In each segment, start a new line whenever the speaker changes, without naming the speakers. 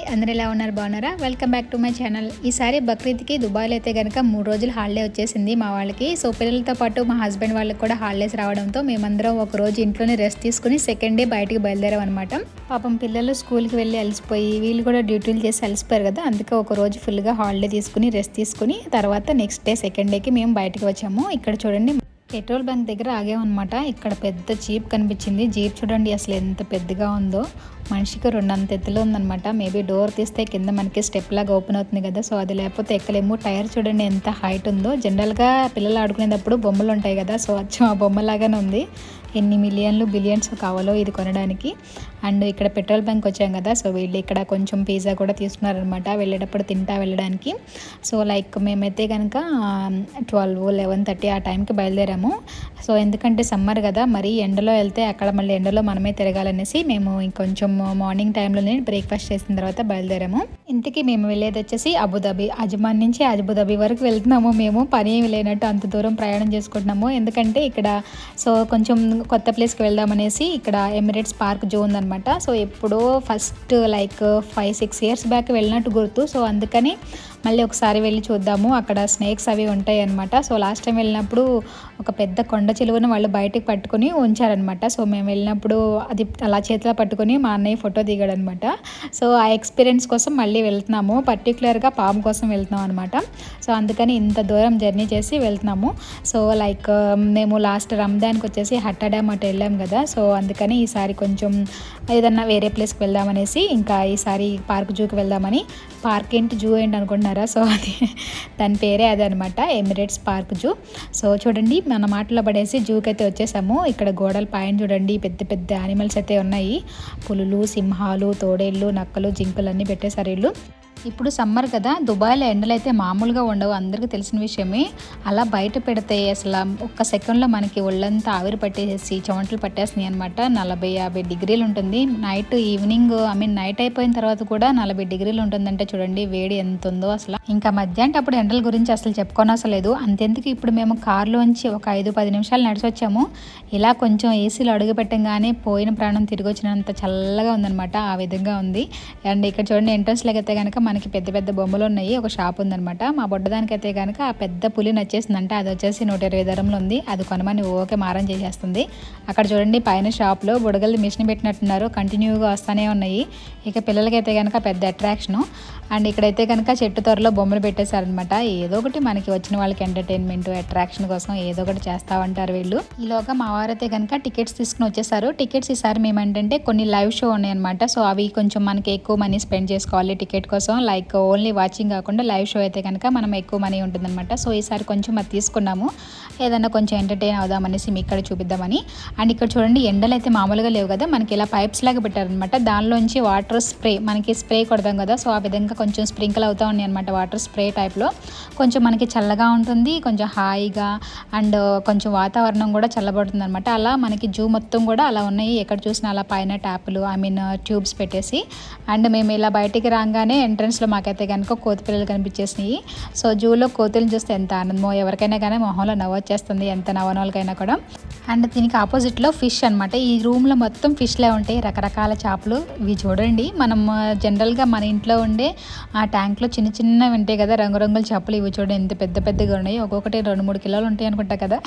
అందరు ఎలా ఉన్నారు బాగున్నారా welcome back to my channel ఈసారి బక్రీద్కి దుబాయ్లో అయితే కనుక మూడు రోజులు హాలిడే వచ్చేసింది మా వాళ్ళకి సో పిల్లలతో పాటు మా హస్బెండ్ వాళ్ళకి కూడా హాలిడేస్ రావడంతో మేమందరం ఒక రోజు ఇంట్లోనే రెస్ట్ తీసుకుని సెకండ్ డే బయటికి బయలుదేరాం అనమాట పాపం పిల్లలు స్కూల్కి వెళ్ళి అలసిపోయి వీళ్ళు కూడా డ్యూటీలు చేసి అలసిపోయారు కదా అందుకే ఒక రోజు ఫుల్గా హాలిడే తీసుకుని రెస్ట్ తీసుకుని తర్వాత నెక్స్ట్ డే సెకండ్ డేకి మేము బయటికి వచ్చాము ఇక్కడ చూడండి పెట్రోల్ బంక్ దగ్గర ఆగామన్నమాట ఇక్కడ పెద్ద జీప్ కనిపించింది జీప్ చూడండి అసలు ఎంత పెద్దగా ఉందో మనిషికి రెండంత ఎత్తులో ఉందన్నమాట మేబీ డోర్ తీస్తే కింద మనకి స్టెప్ లాగా ఓపెన్ అవుతుంది కదా సో అది లేకపోతే ఎక్కలేము టైర్ చూడండి ఎంత హైట్ ఉందో జనరల్గా పిల్లలు ఆడుకునేటప్పుడు బొమ్మలు ఉంటాయి కదా సో అచ్చం ఆ బొమ్మలాగానే ఉంది ఎన్ని మిలియన్లు బిలియన్స్ కావాలో ఇది కొనడానికి అండ్ ఇక్కడ పెట్రోల్ బంక్ వచ్చాం కదా సో వీళ్ళు ఇక్కడ కొంచెం పిజ్జా కూడా తీసుకున్నారనమాట వెళ్ళేటప్పుడు తింటా వెళ్ళడానికి సో లైక్ మేమైతే కనుక ట్వెల్వ్ లెవెన్ థర్టీ ఆ టైంకి బయలుదేరాము సో ఎందుకంటే సమ్మర్ కదా మరి ఎండలో వెళ్తే అక్కడ మళ్ళీ ఎండలో మనమే తిరగాలనేసి మేము ఇంకొంచెం మార్నింగ్ టైంలోనే బ్రేక్ఫాస్ట్ చేసిన తర్వాత బయలుదేరాము ఇంతకీ మేము వెళ్ళేది వచ్చేసి అబుదాబి అజ్మాన్ నుంచి అబుదాబి వరకు వెళ్తున్నాము మేము పని ఏమి లేనట్టు అంత దూరం ప్రయాణం చేసుకుంటున్నాము ఎందుకంటే ఇక్కడ సో కొంచెం కొత్త ప్లేస్కి వెళ్దామనేసి ఇక్కడ ఎమిరేట్స్ పార్క్ జో ఉందనమాట సో ఎప్పుడో first like five six years back వెళ్ళినట్టు గుర్తు సో అందుకని మళ్ళీ ఒకసారి వెళ్ళి చూద్దాము అక్కడ స్నేక్స్ అవి ఉంటాయి అనమాట సో లాస్ట్ టైం వెళ్ళినప్పుడు ఒక పెద్ద కొండ చిలువను వాళ్ళు బయటకు పట్టుకొని ఉంచారనమాట సో మేము వెళ్ళినప్పుడు అది అలా చేతిలో పట్టుకొని మా అన్నయ్య ఫోటో దిగాడు అనమాట సో ఆ ఎక్స్పీరియన్స్ కోసం మళ్ళీ వెళ్తున్నాము పర్టికులర్గా పాము కోసం వెళ్తున్నాం అనమాట సో అందుకని ఇంత దూరం జర్నీ చేసి వెళ్తున్నాము సో లైక్ మేము లాస్ట్ రంజాన్కి వచ్చేసి హట్టా డ్యామ్ అటు వెళ్ళాం కదా సో అందుకని ఈసారి కొంచెం ఏదన్నా వేరే ప్లేస్కి వెళ్దామనేసి ఇంకా ఈసారి పార్క్ జూకి వెళ్దామని పార్క్ ఏంటి జూ ఏంటి అనుకుంటున్నారా సో అది దాని పేరే అదే అనమాట ఎమిరేట్స్ పార్క్ జూ సో చూడండి మన మాటలో పడేసి జూకి అయితే వచ్చేసాము ఇక్కడ గోడల పైన చూడండి పెద్ద పెద్ద యానిమల్స్ అయితే ఉన్నాయి పులులు సింహాలు తోడేళ్ళు నక్కలు జింకలు అన్నీ పెట్టేశారు వీళ్ళు ఇప్పుడు సమ్మర్ కదా దుబాయ్లో ఎండలు అయితే మామూలుగా ఉండవు అందరికీ తెలిసిన విషయమే అలా బయట పెడితే అసలు ఒక్క సెకండ్లో మనకి ఒళ్ళంతా ఆవిరి పట్టేసి చెమటలు పట్టేస్తున్నాయి అనమాట నలభై యాభై డిగ్రీలు ఉంటుంది night evening I mean night అయిపోయిన తర్వాత కూడా నలభై డిగ్రీలు ఉంటుందంటే చూడండి వేడి ఎంత ఉందో అసలు ఇంకా మధ్యాహ్నం అప్పుడు ఎండల గురించి అసలు చెప్పుకోనవసరం లేదు అంతెందుకు ఇప్పుడు మేము కారులోంచి ఒక ఐదు పది నిమిషాలు నడిచి వచ్చాము ఇలా కొంచెం ఏసీలో అడుగు పెట్టంగానే పోయిన ప్రాణం తిరిగి వచ్చినంత చల్లగా ఉందన్నమాట ఆ విధంగా ఉంది అండ్ ఇక్కడ చూడండి ఎంట్రన్స్లోకి అయితే కనుక మనకి పెద్ద పెద్ద బొమ్మలు ఉన్నాయి ఒక షాప్ ఉందన్నమాట మా బొడ్డదానికి అయితే కనుక ఆ పెద్ద పులి నచ్చేసిందంటే అది వచ్చేసి నూట ఇరవై ధరంలో ఉంది అది కొనమని ఓకే మారం చేసేస్తుంది అక్కడ చూడండి పైన షాప్లో బుడగలు మిషన్ పెట్టినట్టున్నారు కంటిన్యూగా వస్తూనే ఉన్నాయి ఇక పిల్లలకైతే కనుక పెద్ద అట్రాక్షను అండ్ ఇక్కడైతే కనుక చెట్టు త్వరలో బొమ్మలు పెట్టేశారనమాట ఏదో ఒకటి మనకి వచ్చిన వాళ్ళకి ఎంటర్టైన్మెంట్ అట్రాక్షన్ కోసం ఏదో ఒకటి చేస్తా ఉంటారు వీళ్ళు ఈలోగా మా వారైతే కనుక టికెట్స్ తీసుకుని వచ్చేసారు టికెట్స్ ఈసారి మేము ఏంటంటే కొన్ని లైవ్ షో ఉన్నాయన్నమాట సో అవి కొంచెం మనకి ఎక్కువ మనీ స్పెండ్ చేసుకోవాలి టికెట్ కోసం లైక్ ఓన్లీ వాచింగ్ కాకుండా లైవ్ షో అయితే కనుక మనం ఎక్కువ మనీ ఉంటుందన్నమాట సో ఈసారి కొంచెం అది తీసుకున్నాము ఏదన్నా కొంచెం ఎంటర్టైన్ అవుదామనేసి మీకు ఇక్కడ చూపిద్దామని అండ్ ఇక్కడ చూడండి ఎండలు అయితే మామూలుగా లేవు కదా మనకి ఇలా పైప్స్ లాగా పెట్టారనమాట దానిలోంచి వాటర్ స్ప్రే మనకి స్ప్రే కొడదాం కదా సో ఆ విధంగా కొంచెం స్ప్రింకిల్ అవుతూ ఉన్నాయి అనమాట వాటర్ స్ప్రే టైప్లో కొంచెం మనకి చల్లగా ఉంటుంది కొంచెం హాయిగా అండ్ కొంచెం వాతావరణం కూడా చల్లబడుతుంది అనమాట అలా మనకి జూ మొత్తం కూడా అలా ఉన్నాయి ఎక్కడ చూసినా అలా పైన ట్యాపులు ఐ మీన్ ట్యూబ్స్ పెట్టేసి అండ్ మేము ఇలా బయటికి రాగానే ఎంట్రన్స్లో మాకైతే కనుక కోతి పిల్లలు కనిపించేసినాయి సో జూలో కోతులను చూస్తే ఎంత ఆనందమో ఎవరికైనా కానీ మొహంలో నవ్వొచ్చేస్తుంది ఎంత నవ్వని వాళ్ళకైనా కూడా అండ్ దీనికి ఆపోజిట్లో ఫిష్ అనమాట ఈ రూమ్లో మొత్తం ఫిష్లే ఉంటాయి రకరకాల చేపలు ఇవి చూడండి మనం జనరల్గా మన ఇంట్లో ఉండే ఆ ట్యాంక్లో చిన్న చిన్నవి ఉంటాయి కదా రంగురంగుల చేపలు ఇవి చూడండి ఎంత పెద్ద పెద్దగా ఉన్నాయి ఒక్కొక్కటి రెండు మూడు కిలోలు ఉంటాయి అనుకుంటా కదా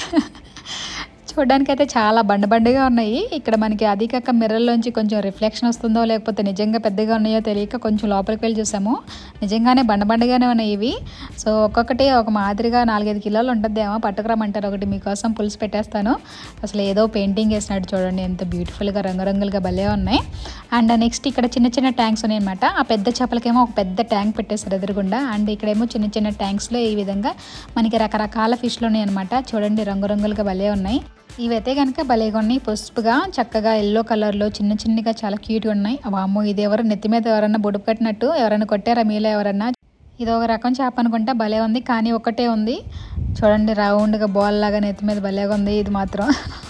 చూడడానికి అయితే చాలా బండ బండగా ఉన్నాయి ఇక్కడ మనకి అది కాక మిర్రర్లోంచి కొంచెం రిఫ్లెక్షన్ వస్తుందో లేకపోతే నిజంగా పెద్దగా ఉన్నాయో తెలియక కొంచెం లోపలికి వెళ్ళి చూసాము నిజంగానే బండ బండగానే ఉన్నాయి ఇవి సో ఒక్కొక్కటి ఒక మాదిరిగా నాలుగైదు కిలోలు ఉంటుందేమో పట్టుకురమ్మంటారు ఒకటి మీకోసం పులుసు పెట్టేస్తాను అసలు ఏదో పెయింటింగ్ వేసినట్టు చూడండి ఎంత బ్యూటిఫుల్గా రంగురంగులుగా భలే ఉన్నాయి అండ్ నెక్స్ట్ ఇక్కడ చిన్న చిన్న ట్యాంక్స్ ఉన్నాయి అనమాట ఆ పెద్ద చేపలకేమో ఒక పెద్ద ట్యాంక్ పెట్టేస్తారు ఎదురుగుండా అండ్ ఇక్కడేమో చిన్న చిన్న ట్యాంక్స్లో ఈ విధంగా మనకి రకరకాల ఫిష్లు ఉన్నాయి అనమాట చూడండి రంగురంగులుగా భలే ఉన్నాయి ఇవైతే కనుక భలేగా ఉన్నాయి పసుపుగా చక్కగా ఎల్లో కలర్లో చిన్న చిన్నగా చాలా క్యూట్గా ఉన్నాయి వామ్మో ఇది ఎవరు నెత్తి మీద ఎవరన్నా బొడుపు కట్టినట్టు ఎవరైనా కొట్టారా మీలో ఎవరన్నా ఇది ఒక రకం చేప అనుకుంటా భలే ఉంది కానీ ఒకటే ఉంది చూడండి రౌండ్గా బాల్ లాగా నెత్తి మీద భలేగా ఉంది ఇది మాత్రం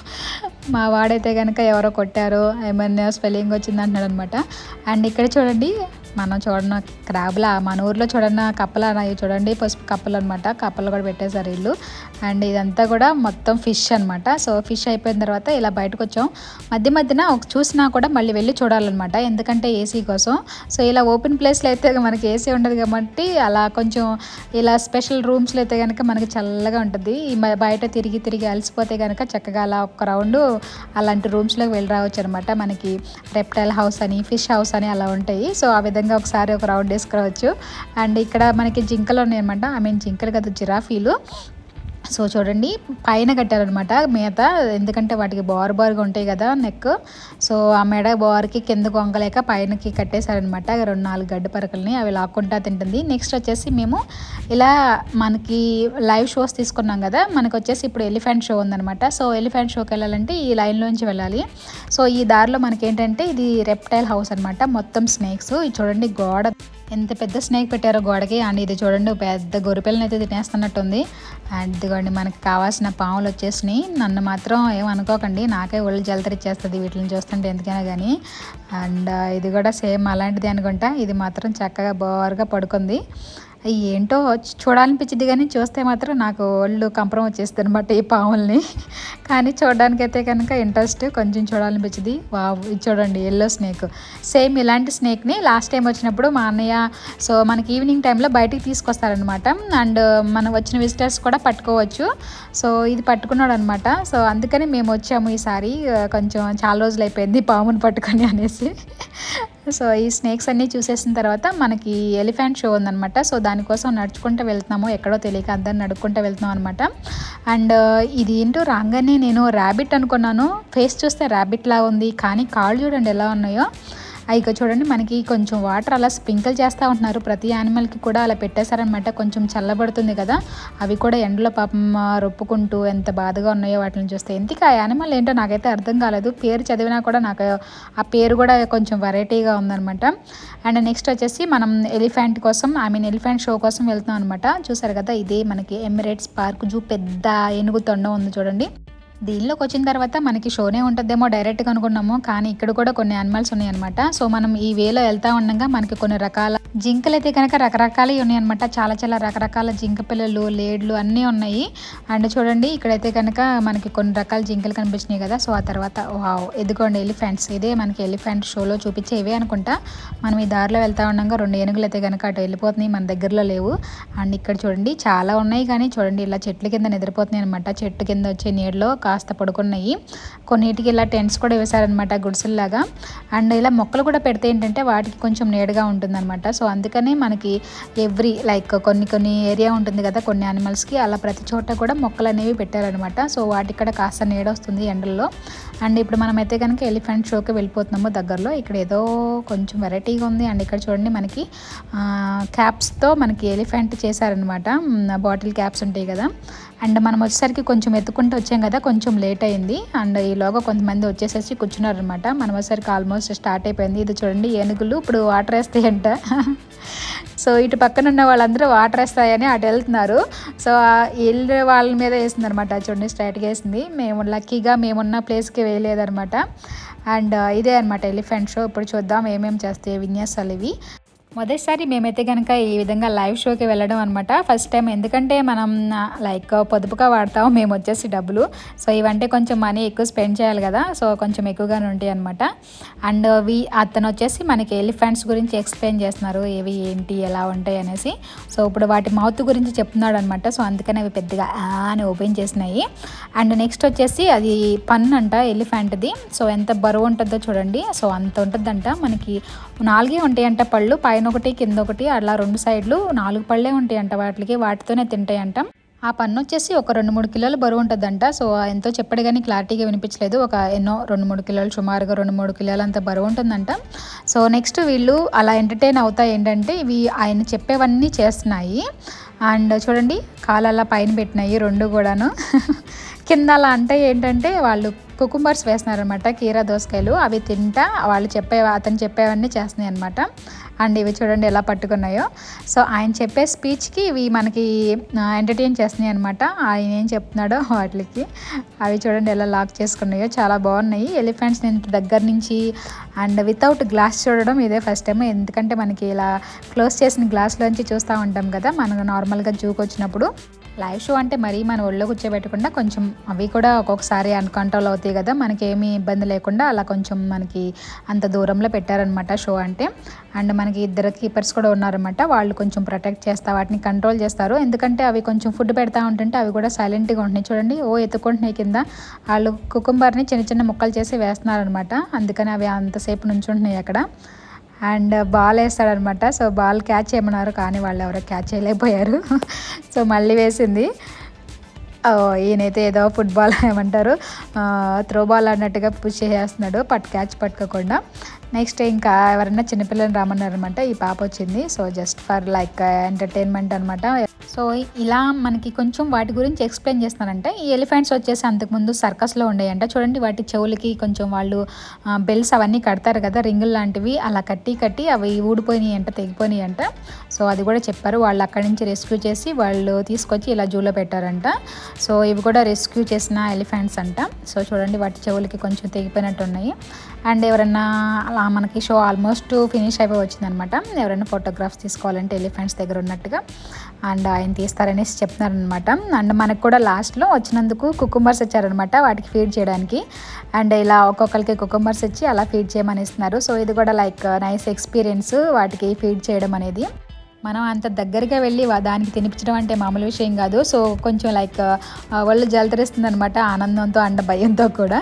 మా వాడైతే కనుక ఎవరో కొట్టారో ఏమన్నా స్పెల్లింగ్ వచ్చింది అంటున్నాడు అనమాట అండ్ ఇక్కడ చూడండి మనం చూడన క్రాబ్లా మన ఊర్లో చూడన కప్పలు అవి చూడండి పసుపు కప్పలు అనమాట కప్పలు కూడా పెట్టేశారు వీళ్ళు అండ్ ఇదంతా కూడా మొత్తం ఫిష్ అనమాట సో ఫిష్ అయిపోయిన తర్వాత ఇలా బయటకు వచ్చాం మధ్య మధ్యన ఒక చూసినా కూడా మళ్ళీ వెళ్ళి చూడాలన్నమాట ఎందుకంటే ఏసీ కోసం సో ఇలా ఓపెన్ ప్లేస్లో అయితే మనకి ఏసీ ఉండదు కాబట్టి అలా కొంచెం ఇలా స్పెషల్ రూమ్స్లో అయితే కనుక మనకి చల్లగా ఉంటుంది ఈ మ- బయట తిరిగి తిరిగి అలసిపోతే కనుక చక్కగా అలా ఒక రౌండ్ అలాంటి రూమ్స్లోకి వెళ్ళి రావచ్చు అనమాట మనకి రెప్టైల్ హౌస్ అని ఫిష్ హౌస్ అని అలా ఉంటాయి సో ఆ విధంగా ఒకసారి ఒక రౌండ్ వేసుకురావచ్చు అండ్ ఇక్కడ మనకి జింకలు ఉన్నాయి అనమాట ఐ మీన్ జింకలు కదా జిరాఫీలు సో చూడండి పైన కట్టారనమాట మేత ఎందుకంటే వాటికి బారు బారుగా ఉంటాయి కదా నెక్ సో ఆ మెడ బారుకి కిందకు వంగలేక పైనకి కట్టేశారనమాట రెండు నాలుగు గడ్డి పరకల్ని అవి లాక్కుంటా తింటుంది నెక్స్ట్ వచ్చేసి మేము ఇలా మనకి లైవ్ షోస్ తీసుకున్నాం కదా మనకు వచ్చేసి ఇప్పుడు ఎలిఫెంట్ షో ఉందనమాట సో ఎలిఫెంట్ షోకి వెళ్ళాలంటే ఈ లైన్లోంచి వెళ్ళాలి సో ఈ దారిలో మనకి ఏంటంటే ఇది రెప్టైల్ హౌస్ అనమాట మొత్తం స్నేక్స్ ఇది చూడండి గోడ ఎంత పెద్ద స్నేక్ పెట్టారో గోడకి అండ్ ఇది చూడండి పెద్ద గొరిపిల్లని అయితే తినేస్తున్నట్టుంది అండ్ ఇదిగోండి మనకి కావాల్సిన పాములు వచ్చేసినాయి నన్ను మాత్రం ఏమనుకోకండి నాకే ఒళ్ళు జలతరిచ్చేస్తుంది వీటిని చూస్తుంటే ఎందుకైనా కానీ అండ్ ఇది కూడా సేమ్ అలాంటిది అనుకుంటా ఇది మాత్రం చక్కగా బోర్గా పడుకుంది అవి ఏంటో చూ- చూడాలనిపించింది కానీ చూస్తే మాత్రం నాకు ఒళ్ళు కంపరం వచ్చేస్తుంది అనమాట ఈ పాముల్ని కానీ చూడడానికి అయితే కనుక ఇంట్రెస్ట్ కొంచెం చూడాలనిపించింది వావ్ ఇది చూడండి ఎల్లో స్నేక్ సేమ్ ఇలాంటి స్నేక్ని లాస్ట్ టైం వచ్చినప్పుడు మా అన్నయ్య సో మనకి ఈవినింగ్ టైంలో బయటికి తీసుకొస్తారనమాట అండ్ మనం వచ్చిన విజిటర్స్ కూడా పట్టుకోవచ్చు సో ఇది పట్టుకున్నాడు అనమాట సో అందుకని మేము వచ్చాము ఈసారి ఆ, కొంచెం చాలా రోజులు అయిపోయింది పాముని పట్టుకొని అనేసి సో ఈ స్నేక్స్ అన్నీ చూసేసిన తర్వాత మనకి ఎలిఫెంట్ షో ఉందన్నమాట సో దానికోసం నడుచుకుంటూ వెళ్తున్నాము ఎక్కడో తెలియక అందరు నడుచుకుంటూ వెళ్తున్నాం అనమాట అండ్ ఇది ఏంటో రాగానే నేను ర్యాబిట్ అనుకున్నాను ఫేస్ చూస్తే ర్యాబిట్ లా ఉంది కానీ కాళ్ళు చూడండి ఎలా ఉన్నాయో ఇక చూడండి మనకి కొంచెం వాటర్ అలా స్ప్రింకిల్ చేస్తూ ఉంటున్నారు ప్రతి యానిమల్కి కూడా అలా పెట్టేశారనమాట కొంచెం చల్లబడుతుంది కదా అవి కూడా ఎండలో పాపం ఆ, రొప్పుకుంటూ ఎంత బాధగా ఉన్నాయో వాటిని చూస్తే ఎందుకు ఆ యానిమల్ ఏంటో నాకైతే అర్థం కాలేదు పేరు చదివినా కూడా నాకు ఆ పేరు కూడా కొంచెం వెరైటీగా ఉందన్నమాట అండ్ నెక్స్ట్ వచ్చేసి మనం ఎలిఫెంట్ కోసం ఐ మీన్ ఎలిఫెంట్ షో కోసం వెళ్తున్నాం అనమాట చూసారు కదా ఇదే మనకి ఎమిరేట్స్ పార్క్ జూ పెద్ద ఏనుగు తొండం ఉంది చూడండి దీనిలోకి వచ్చిన తర్వాత మనకి షోనే ఉంటుందేమో డైరెక్ట్గా అనుకున్నాము కానీ ఇక్కడ కూడా కొన్ని యానిమల్స్ ఉన్నాయన్నమాట సో మనం ఈ వేలో వెళ్తా ఉండగా మనకి కొన్ని రకాల జింకలు అయితే కనుక రకరకాలవి ఉన్నాయన్నమాట చాలా చాలా రకరకాల జింక పిల్లలు లేడ్లు అన్నీ ఉన్నాయి అండ్ చూడండి ఇక్కడైతే కనుక మనకి కొన్ని రకాల జింకలు కనిపించినాయి కదా సో ఆ తర్వాత వావ్ ఎదుగోండి ఎలిఫెంట్స్ ఇదే మనకి ఎలిఫెంట్ షోలో చూపించే ఇవే అనుకుంటా మనం ఈ దారిలో వెళ్తా ఉండగా రెండు ఏనుగులు అయితే కనుక అటు వెళ్ళిపోతున్నాయి మన దగ్గరలో లేవు అండ్ ఇక్కడ చూడండి చాలా ఉన్నాయి కానీ చూడండి ఇలా చెట్ల కింద నిద్రపోతున్నాయి అనమాట చెట్టు కింద వచ్చే నీడలో కాస్త పడుకున్నాయి కొన్నిటికి ఇలా టెంట్స్ కూడా వేశారనమాట గుడిసెల్లాగా అండ్ ఇలా మొక్కలు కూడా పెడితే ఏంటంటే వాటికి కొంచెం నీడగా ఉంటుందన్నమాట సో అందుకని మనకి ఎవ్రీ లైక్ కొన్ని కొన్ని ఏరియా ఉంటుంది కదా కొన్ని యానిమల్స్కి అలా ప్రతి చోట కూడా మొక్కలు అనేవి పెట్టారనమాట సో వాటికి కూడా కాస్త నీడ వస్తుంది ఎండల్లో అండ్ ఇప్పుడు మనమైతే కనుక ఎలిఫెంట్ షోకి వెళ్ళిపోతున్నాము దగ్గరలో ఇక్కడ ఏదో కొంచెం వెరైటీగా ఉంది అండ్ ఇక్కడ చూడండి మనకి క్యాప్స్తో మనకి ఎలిఫెంట్ చేశారనమాట బాటిల్ క్యాప్స్ ఉంటాయి కదా అండ్ మనం వచ్చేసరికి కొంచెం ఎత్తుకుంటూ వచ్చాం కదా కొంచెం లేట్ అయింది అండ్ ఈలోగా కొంతమంది వచ్చేసేసి కూర్చున్నారనమాట మనం వచ్చేసరికి ఆల్మోస్ట్ స్టార్ట్ అయిపోయింది ఇది చూడండి ఏనుగులు ఇప్పుడు వాటర్ వేస్తాయంట సో ఇటు పక్కన ఉన్న వాళ్ళందరూ వాటర్ వేస్తాయని అటు వెళ్తున్నారు సో ఆ వెళ్ళే వాళ్ళ మీద వేసింది అనమాట చూడండి స్ట్రైట్గా వేసింది మేము లక్కీగా మేమున్న ప్లేస్కి వేయలేదనమాట అండ్ ఇదే అనమాట ఎలిఫెంట్ షో ఇప్పుడు చూద్దాం ఏమేమి చేస్తాయి విన్యాసాలు ఇవి మొదటిసారి మేమైతే కనుక ఈ విధంగా లైవ్ షోకి వెళ్ళడం అనమాట ఫస్ట్ టైం ఎందుకంటే మనం లైక్ పొదుపుగా వాడతాం మేము వచ్చేసి డబ్బులు సో ఇవంటే కొంచెం మనీ ఎక్కువ స్పెండ్ చేయాలి కదా సో కొంచెం ఎక్కువగానే ఉంటాయి అనమాట అండ్ వి అతను వచ్చేసి మనకి ఎలిఫెంట్స్ గురించి ఎక్స్ప్లెయిన్ చేస్తున్నారు ఏవి ఏంటి ఎలా ఉంటాయి అనేసి సో ఇప్పుడు వాటి మౌత్ గురించి చెప్తున్నాడు అనమాట సో అందుకని అవి పెద్దగా ఆ అని ఓపెన్ చేసినాయి అండ్ నెక్స్ట్ వచ్చేసి అది పన్ను అంట ఎలిఫెంట్ది సో ఎంత బరువు ఉంటుందో చూడండి సో అంత ఉంటుందంట మనకి నాలుగే ఉంటాయంట పళ్ళు పైన ఒకటి కింద ఒకటి అలా రెండు సైడ్లు నాలుగు పళ్ళే ఉంటాయంట వాటికి వాటితోనే తింటాయంట ఆ పన్ను వచ్చేసి ఒక రెండు మూడు కిలోలు బరువు ఉంటుందంట సో ఎంతో చెప్పాడు కానీ క్లారిటీగా వినిపించలేదు ఒక ఎన్నో రెండు మూడు కిలోలు సుమారుగా రెండు మూడు కిలోలు అంత బరువు ఉంటుందంట సో నెక్స్ట్ వీళ్ళు అలా ఎంటర్టైన్ అవుతాయి ఏంటంటే ఇవి ఆయన చెప్పేవన్నీ చేస్తున్నాయి అండ్ చూడండి కాలు అలా పైన పెట్టినాయి రెండు కూడాను కింద అలా అంటే ఏంటంటే వాళ్ళు కుకుంబర్స్ వేస్తున్నారనమాట కీరా దోసకాయలు అవి తింటా వాళ్ళు చెప్పే అతను చెప్పేవన్నీ చేస్తున్నాయి అనమాట అండ్ ఇవి చూడండి ఎలా పట్టుకున్నాయో సో ఆయన చెప్పే స్పీచ్కి ఇవి మనకి ఎంటర్టైన్ చేస్తున్నాయి అనమాట ఆయన ఏం చెప్తున్నాడో వాటికి అవి చూడండి ఎలా లాక్ చేసుకున్నాయో చాలా బాగున్నాయి ఎలిఫెంట్స్ నేను దగ్గర నుంచి అండ్ వితౌట్ గ్లాస్ చూడడం ఇదే ఫస్ట్ టైం ఎందుకంటే మనకి ఇలా క్లోజ్ చేసిన గ్లాస్లోంచి చూస్తూ ఉంటాం కదా మనకు నార్మల్గా జూకి వచ్చినప్పుడు లైవ్ షో అంటే మరీ మన ఒళ్ళో కూర్చోబెట్టకుండా కొంచెం అవి కూడా ఒక్కొక్కసారి అన్కంట్రోల్ అవుతాయి కదా మనకి ఏమీ ఇబ్బంది లేకుండా అలా కొంచెం మనకి అంత దూరంలో పెట్టారనమాట షో అంటే అండ్ మనకి ఇద్దరు కీపర్స్ కూడా ఉన్నారనమాట వాళ్ళు కొంచెం ప్రొటెక్ట్ చేస్తా వాటిని కంట్రోల్ చేస్తారు ఎందుకంటే అవి కొంచెం ఫుడ్ పెడతా ఉంటుంటే అవి కూడా సైలెంట్గా ఉంటున్నాయి చూడండి ఓ ఎత్తుకుంటున్నాయి కింద వాళ్ళు కుకుంబర్ని చిన్న చిన్న ముక్కలు చేసి వేస్తున్నారనమాట అందుకని అవి అంతసేపు నుంచుంటున్నాయి అక్కడ అండ్ బాల్ వేస్తాడనమాట సో బాల్ క్యాచ్ చేయమన్నారు కానీ వాళ్ళు ఎవరో క్యాచ్ చేయలేకపోయారు సో మళ్ళీ వేసింది ఓ, ఈయనైతే ఏదో ఫుట్బాల్ ఏమంటారు త్రో బాల్ అన్నట్టుగా పుష్ చేసేస్తున్నాడు పట్ క్యాచ్ పట్టుకోకుండా నెక్స్ట్ ఇంకా ఎవరైనా చిన్నపిల్లలు రమ్మన్నారు అనమాట ఈ పాప వచ్చింది so just for like entertainment అనమాట సో ఇలా మనకి కొంచెం వాటి గురించి ఎక్స్ప్లెయిన్ చేస్తున్నారంటే ఈ ఎలిఫెంట్స్ వచ్చేసి అంతకుముందు సర్కస్లో ఉండేయంట చూడండి వాటి చెవులకి కొంచెం వాళ్ళు బెల్స్ అవన్నీ కడతారు కదా రింగులు లాంటివి అలా కట్టి కట్టి అవి ఊడిపోయినాయి అంట తెగిపోయినాయి అంట సో అది కూడా చెప్పారు వాళ్ళు అక్కడి నుంచి రెస్క్యూ చేసి వాళ్ళు తీసుకొచ్చి ఇలా జూలో పెట్టారంట సో ఇవి కూడా రెస్క్యూ చేసిన ఎలిఫెంట్స్ అంట సో చూడండి వాటి చెవులకి కొంచెం తెగిపోయినట్టు ఉన్నాయి అండ్ ఎవరన్నా అలా మనకి షో ఆల్మోస్ట్ ఫినిష్ అయిపోయి వచ్చిందనమాట ఎవరైనా ఫోటోగ్రాఫ్స్ తీసుకోవాలంటే ఎలిఫెంట్స్ దగ్గర ఉన్నట్టుగా అండ్ ఆయన తీస్తారనేసి చెప్తున్నారనమాట అండ్ మనకు కూడా లాస్ట్లో వచ్చినందుకు కుకుంబర్స్ ఇచ్చారనమాట వాటికి ఫీడ్ చేయడానికి అండ్ ఇలా ఒక్కొక్కరికి కుకుంబర్స్ ఇచ్చి అలా ఫీడ్ చేయమని ఇస్తున్నారు సో ఇది కూడా లైక్ నైస్ ఎక్స్పీరియన్స్ వాటికి ఫీడ్ చేయడం అనేది మనం అంత దగ్గరగా వెళ్ళి వా- దానికి తినిపించడం అంటే మామూలు విషయం కాదు సో కొంచెం లైక్ ఒళ్ళు జలతరిస్తుంది అనమాట ఆనందంతో అండ్ భయంతో కూడా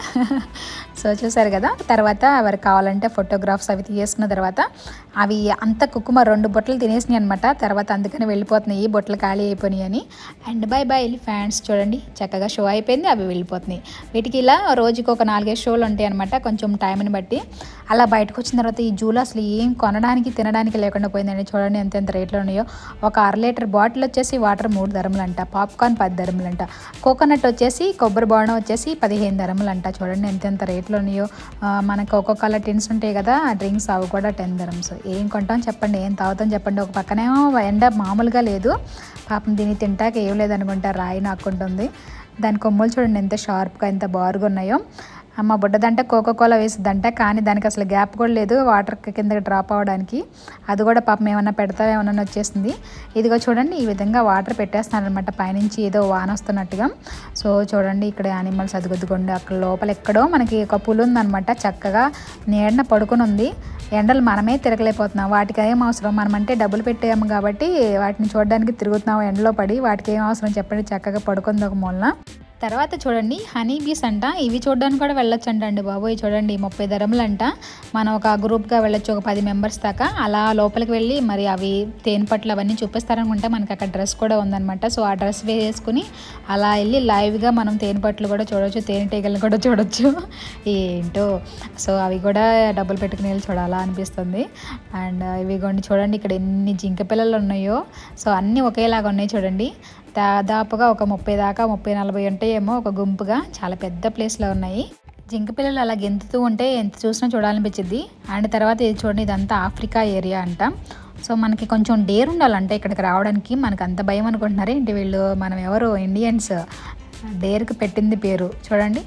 సో చూసారు కదా తర్వాత ఎవరికి కావాలంటే ఫోటోగ్రాఫ్స్ అవి తీసుకున్న తర్వాత అవి అంత కుక్కుమ రెండు బొట్టలు తినేసినాయి అనమాట తర్వాత అందుకని వెళ్ళిపోతున్నాయి ఈ బొట్టలు ఖాళీ అయిపోయినాయి అని అండ్ బై బై ఫ్యాన్స్ చూడండి చక్కగా షో అయిపోయింది అవి వెళ్ళిపోతున్నాయి వీటికి ఇలా రోజుకి ఒక నాలుగైదు షోలు ఉంటాయి అనమాట కొంచెం టైంని బట్టి అలా బయటకు వచ్చిన తర్వాత ఈ జూలో అసలు ఏం కొనడానికి తినడానికి లేకుండా పోయిందండి చూడండి ఎంత ఎంత రేట్లో ఉన్నాయో ఒక అర లీటర్ బాటిల్ వచ్చేసి వాటర్ మూడు ధరములు అంట పాప్కార్న్ పది ధరములు అంట కోకోనట్ వచ్చేసి కొబ్బరి బోండం వచ్చేసి పదిహేను ధరములు అంట చూడండి ఎంత ఎంత రేట్లో ఉన్నాయో ఆ, మనకు ఒక్కొక్క టిన్స్ ఉంటాయి కదా ఆ డ్రింక్స్ అవి కూడా టెన్ ధరమ్స్ ఏం కొంటాం చెప్పండి ఏం తాగుతాం చెప్పండి ఒక పక్కనేమో ఎండ మామూలుగా లేదు పాపం దీన్ని తింటాక ఏం లేదనుకుంటా రాయి నాకుంటుంది దాని కొమ్మలు చూడండి ఎంత షార్ప్గా ఎంత బారుగా ఉన్నాయో అమ్మ బుడ్డదంట కోకో కోలా వేసిద్దంట కానీ దానికి అసలు గ్యాప్ కూడా లేదు వాటర్ కిందకి డ్రాప్ అవ్వడానికి అది కూడా పాపం ఏమన్నా పెడతావేమన్నా వచ్చేసింది ఇదిగో చూడండి ఈ విధంగా వాటర్ పెట్టేస్తున్నారనమాట పైనుంచి ఏదో వాన వస్తున్నట్టుగా సో చూడండి ఇక్కడ యానిమల్స్ అదిగొద్దుకోండి అక్కడ లోపల ఎక్కడో మనకి ఒక పులు ఉందనమాట చక్కగా నీడన పడుకుని ఉంది ఎండలు మనమే తిరగలేకపోతున్నాం వాటికి ఏం అవసరం మనం అంటే డబ్బులు పెట్టాము కాబట్టి వాటిని చూడడానికి తిరుగుతున్నాం ఎండలో పడి వాటికి ఏం అవసరం చెప్పండి చక్కగా పడుకుంది ఒక మూలన తర్వాత చూడండి హనీ బీస్ అంట ఇవి చూడడానికి కూడా వెళ్ళొచ్చు అంట అండి బాబోయ్ చూడండి ముప్పై ధరములు అంట మనం ఒక గ్రూప్గా వెళ్ళొచ్చు ఒక పది మెంబర్స్ దాకా అలా లోపలికి వెళ్ళి మరి అవి తేనె పట్లు అవన్నీ చూపిస్తారనుకుంటే మనకి అక్కడ డ్రెస్ కూడా ఉందన్నమాట సో ఆ డ్రెస్ వేసుకుని అలా వెళ్ళి లైవ్గా మనం తేనె పట్లు కూడా చూడొచ్చు తేనెటీగలను కూడా చూడొచ్చు ఏంటో సో అవి కూడా డబ్బులు పెట్టుకుని వెళ్ళి చూడాలా అనిపిస్తుంది అండ్ ఇవి కొన్ని చూడండి ఇక్కడ ఎన్ని జింక పిల్లలు ఉన్నాయో సో అన్నీ ఒకేలాగా ఉన్నాయి చూడండి దాదాపుగా ఒక ముప్పై దాకా ముప్పై నలభై ఉంటాయేమో ఒక గుంపుగా చాలా పెద్ద ప్లేస్లో ఉన్నాయి జింక పిల్లలు అలా గెంతుతూ ఉంటే ఎంత చూసినా చూడాలనిపించింది అండ్ తర్వాత ఇది చూడండి ఇదంతా ఆఫ్రికా ఏరియా అంట సో మనకి కొంచెం డేర్ ఉండాలంటే ఇక్కడికి రావడానికి మనకు అంత భయం అనుకుంటున్నారు ఏంటి వీళ్ళు మనం ఎవరు ఇండియన్స్ డేర్కి పెట్టింది పేరు చూడండి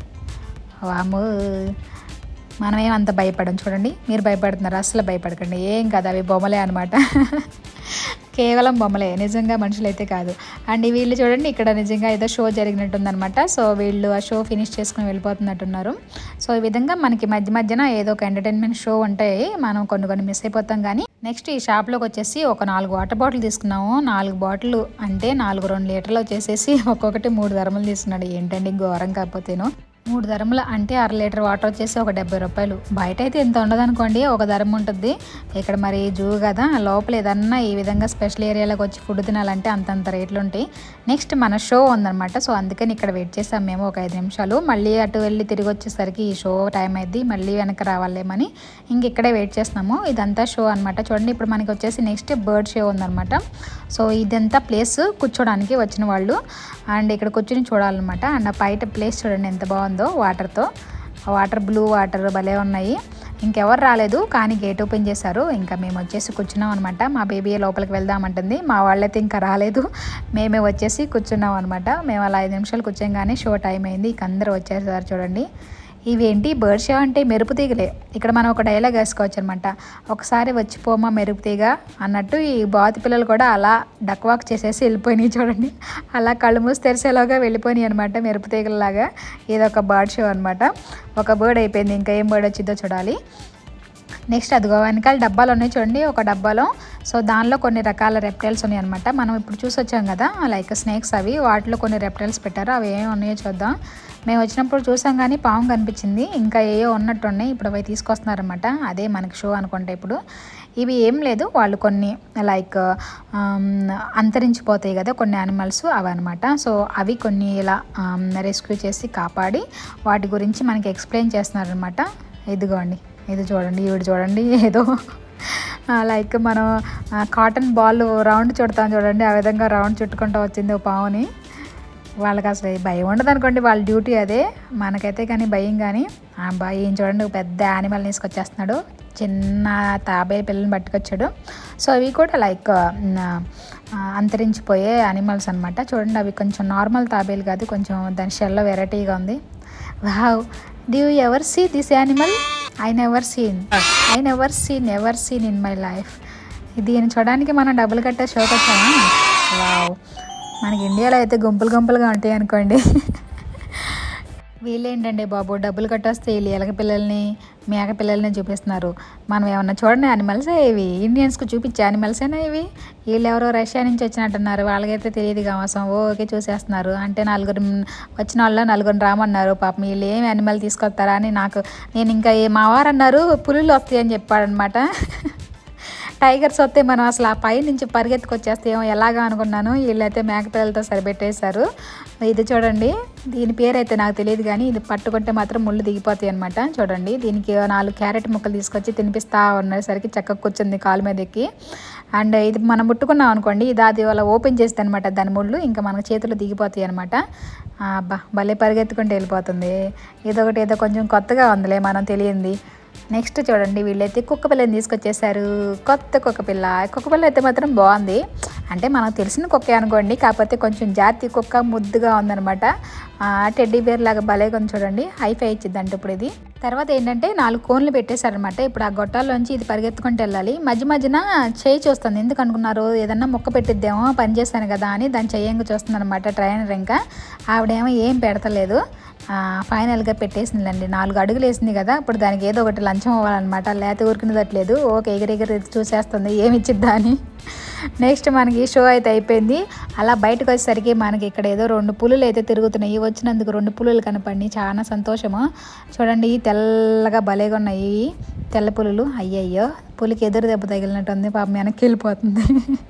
వాము మనమేం అంత భయపడం చూడండి మీరు భయపడుతున్నారు అసలు భయపడకండి ఏం కాదు అవి బొమ్మలే అనమాట కేవలం బొమ్మలే నిజంగా మనుషులు అయితే కాదు అండ్ వీళ్ళు చూడండి ఇక్కడ నిజంగా ఏదో షో జరిగినట్టుందనమాట సో వీళ్ళు ఆ షో ఫినిష్ చేసుకుని వెళ్ళిపోతున్నట్టున్నారు సో ఈ విధంగా మనకి మధ్య మధ్యన ఏదో ఒక ఎంటర్టైన్మెంట్ షో ఉంటాయి మనం కొన్ని కొన్ని మిస్ అయిపోతాం కానీ నెక్స్ట్ ఈ షాప్లోకి వచ్చేసి ఒక నాలుగు వాటర్ బాటిల్ తీసుకున్నాము నాలుగు బాటిల్ అంటే నాలుగు రెండు లీటర్లు వచ్చేసేసి ఒక్కొక్కటి మూడు ధరములు తీసుకున్నాడు ఏంటండి ఘోరం కాకపోతేను మూడు ధరముల అంటే అర లీటర్ వాటర్ వచ్చేసి ఒక డెబ్బై రూపాయలు బయట అయితే ఇంత ఉండదు అనుకోండి ఒక ధరం ఉంటుంది ఇక్కడ మరి జూ కదా లోపల ఏదన్నా ఈ విధంగా స్పెషల్ ఏరియాలోకి వచ్చి ఫుడ్ తినాలంటే అంతంత రేట్లు ఉంటాయి నెక్స్ట్ మన షో ఉందన్నమాట సో అందుకని ఇక్కడ వెయిట్ చేసాం మేము ఒక ఐదు నిమిషాలు మళ్ళీ అటు వెళ్ళి తిరిగి వచ్చేసరికి ఈ షో టైం అయింది మళ్ళీ వెనక రావాలేమని ఇంక ఇక్కడే వెయిట్ చేస్తున్నాము ఇదంతా షో అనమాట చూడండి ఇప్పుడు మనకి వచ్చేసి నెక్స్ట్ బర్డ్ షో ఉందన్నమాట సో ఇదంతా ప్లేస్ కూర్చోడానికి వచ్చిన వాళ్ళు అండ్ ఇక్కడ కూర్చొని చూడాలన్నమాట అండ్ ఆ బయట ప్లేస్ చూడండి ఎంత బాగుందో వాటర్తో వాటర్ బ్లూ వాటర్ భలే ఉన్నాయి ఇంకెవరు రాలేదు కానీ గేట్ ఓపెన్ చేశారు ఇంకా మేము వచ్చేసి కూర్చున్నాం అనమాట మా బేబీ లోపలికి వెళ్దామంటుంది మా వాళ్ళైతే ఇంకా రాలేదు మేమే వచ్చేసి కూర్చున్నాం అనమాట మేము అలా ఐదు నిమిషాలు కూర్చోం కానీ షో టైం అయింది ఇక అందరూ వచ్చేసారు చూడండి ఇవేంటి బర్డ్ షో అంటే మెరుపు తీగలే ఇక్కడ మనం ఒక డైలాగ్ వేసుకోవచ్చు అనమాట ఒకసారి వచ్చిపోమా మెరుపు తీగ అన్నట్టు ఈ బాతి పిల్లలు కూడా అలా డక్ వాక్ చేసేసి వెళ్ళిపోయినాయి చూడండి అలా కళ్ళు మూసి తెరిసేలాగా వెళ్ళిపోయినాయి అనమాట మెరుపు తీగలలాగా ఇది ఒక బర్డ్ షో అనమాట ఒక బర్డ్ అయిపోయింది ఇంకా ఏం బర్డ్ వచ్చిందో చూడాలి నెక్స్ట్ అదిగో వెనకాల డబ్బాలు ఉన్నాయి చూడండి ఒక డబ్బాలో సో దానిలో కొన్ని రకాల రెప్టైల్స్ ఉన్నాయి అనమాట మనం ఇప్పుడు చూసి వచ్చాం కదా లైక్ స్నేక్స్ అవి వాటిలో కొన్ని రెప్టైల్స్ పెట్టారు అవి ఏమి ఉన్నాయో చూద్దాం మేము వచ్చినప్పుడు చూసాం కానీ పాము కనిపించింది ఇంకా ఏయో ఉన్నట్టు ఉన్నాయి ఇప్పుడు అవి తీసుకొస్తున్నారనమాట అదే మనకి షో అనుకుంటా ఇప్పుడు ఇవి ఏం లేదు వాళ్ళు కొన్ని లైక్ అంతరించిపోతాయి కదా కొన్ని యానిమల్స్ అవి అనమాట సో అవి కొన్ని ఇలా రెస్క్యూ చేసి కాపాడి వాటి గురించి మనకి ఎక్స్ప్లెయిన్ చేస్తున్నారనమాట ఇదిగోండి ఇది చూడండి ఈవిడ చూడండి ఏదో లైక్ మనం కాటన్ బాల్ రౌండ్ చుడతాం చూడండి ఆ విధంగా రౌండ్ చుట్టుకుంటూ వచ్చింది ఓ పావుని వాళ్ళకి అసలు భయం ఉండదు అనుకోండి వాళ్ళ డ్యూటీ అదే మనకైతే కానీ భయం కానీ ఆ భయం చూడండి ఒక పెద్ద యానిమల్ తీసుకొచ్చేస్తున్నాడు చిన్న తాబేలు పిల్లల్ని పట్టుకొచ్చాడు సో అవి కూడా లైక్ అంతరించిపోయే యానిమల్స్ అనమాట చూడండి అవి కొంచెం నార్మల్ తాబేలు కాదు కొంచెం దాని షెల్లో వెరైటీగా ఉంది wow do you ever see this animal I never seen I never seen ever seen in my life దీన్ని చూడడానికి మనం డబ్బులు కట్టే షోకి వచ్చామా వావ్ మనకి ఇండియాలో అయితే గుంపులు గుంపులుగా ఉంటాయి అనుకోండి వీళ్ళేంటండి బాబు డబ్బులు కట్టొస్తే వీళ్ళు ఎలక పిల్లల్ని మేక పిల్లల్ని చూపిస్తున్నారు మనం ఏమన్నా చూడండి యానిమల్సే ఇవి ఇండియన్స్కి చూపించే యానిమల్సేనా ఇవి వీళ్ళు ఎవరో రష్యా నుంచి వచ్చినట్టున్నారు వాళ్ళకైతే తెలియదు కావసం ఓకే చూసేస్తున్నారు అంటే నలుగురు వచ్చిన వాళ్ళు నలుగురు రామన్నారు పాపం వీళ్ళు ఏం యానిమల్ తీసుకొస్తారా అని నాకు నేను ఇంకా ఏ- మా వారు అన్నారు పులులు వస్తాయి అని చెప్పాడనమాట టైగర్స్ వస్తే మనం అసలు ఆ పై నుంచి పరిగెత్తుకొచ్చేస్తేమో ఎలాగా అనుకున్నాను వీళ్ళైతే మేకపిల్లలతో సరిపెట్టేశారు ఇది చూడండి దీని పేరు అయితే నాకు తెలియదు కానీ ఇది పట్టుకుంటే మాత్రం ముళ్ళు దిగిపోతాయి అనమాట చూడండి దీనికి నాలుగు క్యారెట్ ముక్కలు తీసుకొచ్చి తినిపిస్తా ఉన్నసరికి చక్కగా కూర్చుంది కాలు మీద ఎక్కి అండ్ ఇది మనం ముట్టుకున్నాం అనుకోండి ఇది అది అలా ఓపెన్ చేస్తుంది అనమాట దాని ముళ్ళు ఇంకా మన చేతులు దిగిపోతాయి అనమాట అబ్బా భలే పరిగెత్తుకుంటూ వెళ్ళిపోతుంది ఇదొకటి ఏదో కొంచెం కొత్తగా ఉందిలే మనం తెలియంది నెక్స్ట్ చూడండి వీళ్ళైతే కుక్క పిల్లని తీసుకొచ్చేసారు కొత్త కుక్క పిల్ల కుక్క పిల్ల అయితే మాత్రం బాగుంది అంటే మనకు తెలిసిన కుక్కే అనుకోండి కాకపోతే కొంచెం జాతి కుక్క ముద్దుగా ఉందనమాట టెడ్డీ బేర్ లాగా భలేగా ఉంది చూడండి హైఫై ఇచ్చిందంట ఇప్పుడు ఇది తర్వాత ఏంటంటే నాలుగు కోన్లు పెట్టేశారనమాట ఇప్పుడు ఆ గొట్టాల్లోంచి ఇది పరిగెత్తుకుంటూ వెళ్ళాలి మధ్య మధ్యన చేయి చూస్తుంది ఎందుకు అనుకున్నారు ఏదన్నా మొక్క పెట్టిద్దేమో పని చేశాను కదా అని దాని చెయ్యంగా చూస్తుంది అనమాట ట్రైనర్ ఇంకా ఆవిడేమో ఏం పెడతలేదు ఆ, ఫైనల్గా పెట్టేసిందండి నాలుగు అడుగులు వేసింది కదా ఇప్పుడు దానికి ఏదో ఒకటి లంచం అవ్వాలన్నమాట లేత ఊరికినదట్లేదు ఓకే ఎగిరెగిరి చూసేస్తుంది ఏమి ఇచ్చిద్దా అని నెక్స్ట్ మనకి షో అయితే అయిపోయింది అలా బయటకు వచ్చేసరికి మనకి ఇక్కడ ఏదో రెండు పులులు అయితే తిరుగుతున్నాయి వచ్చినందుకు రెండు పులులు కనపడి చాలా సంతోషము చూడండి తెల్లగా భలేగా ఉన్నాయి తెల్ల పులులు అయ్యయ్యో పులికి ఎదురు దెబ్బ తగిలినట్టుంది పాపం వెనక్కి వెళ్ళిపోతుంది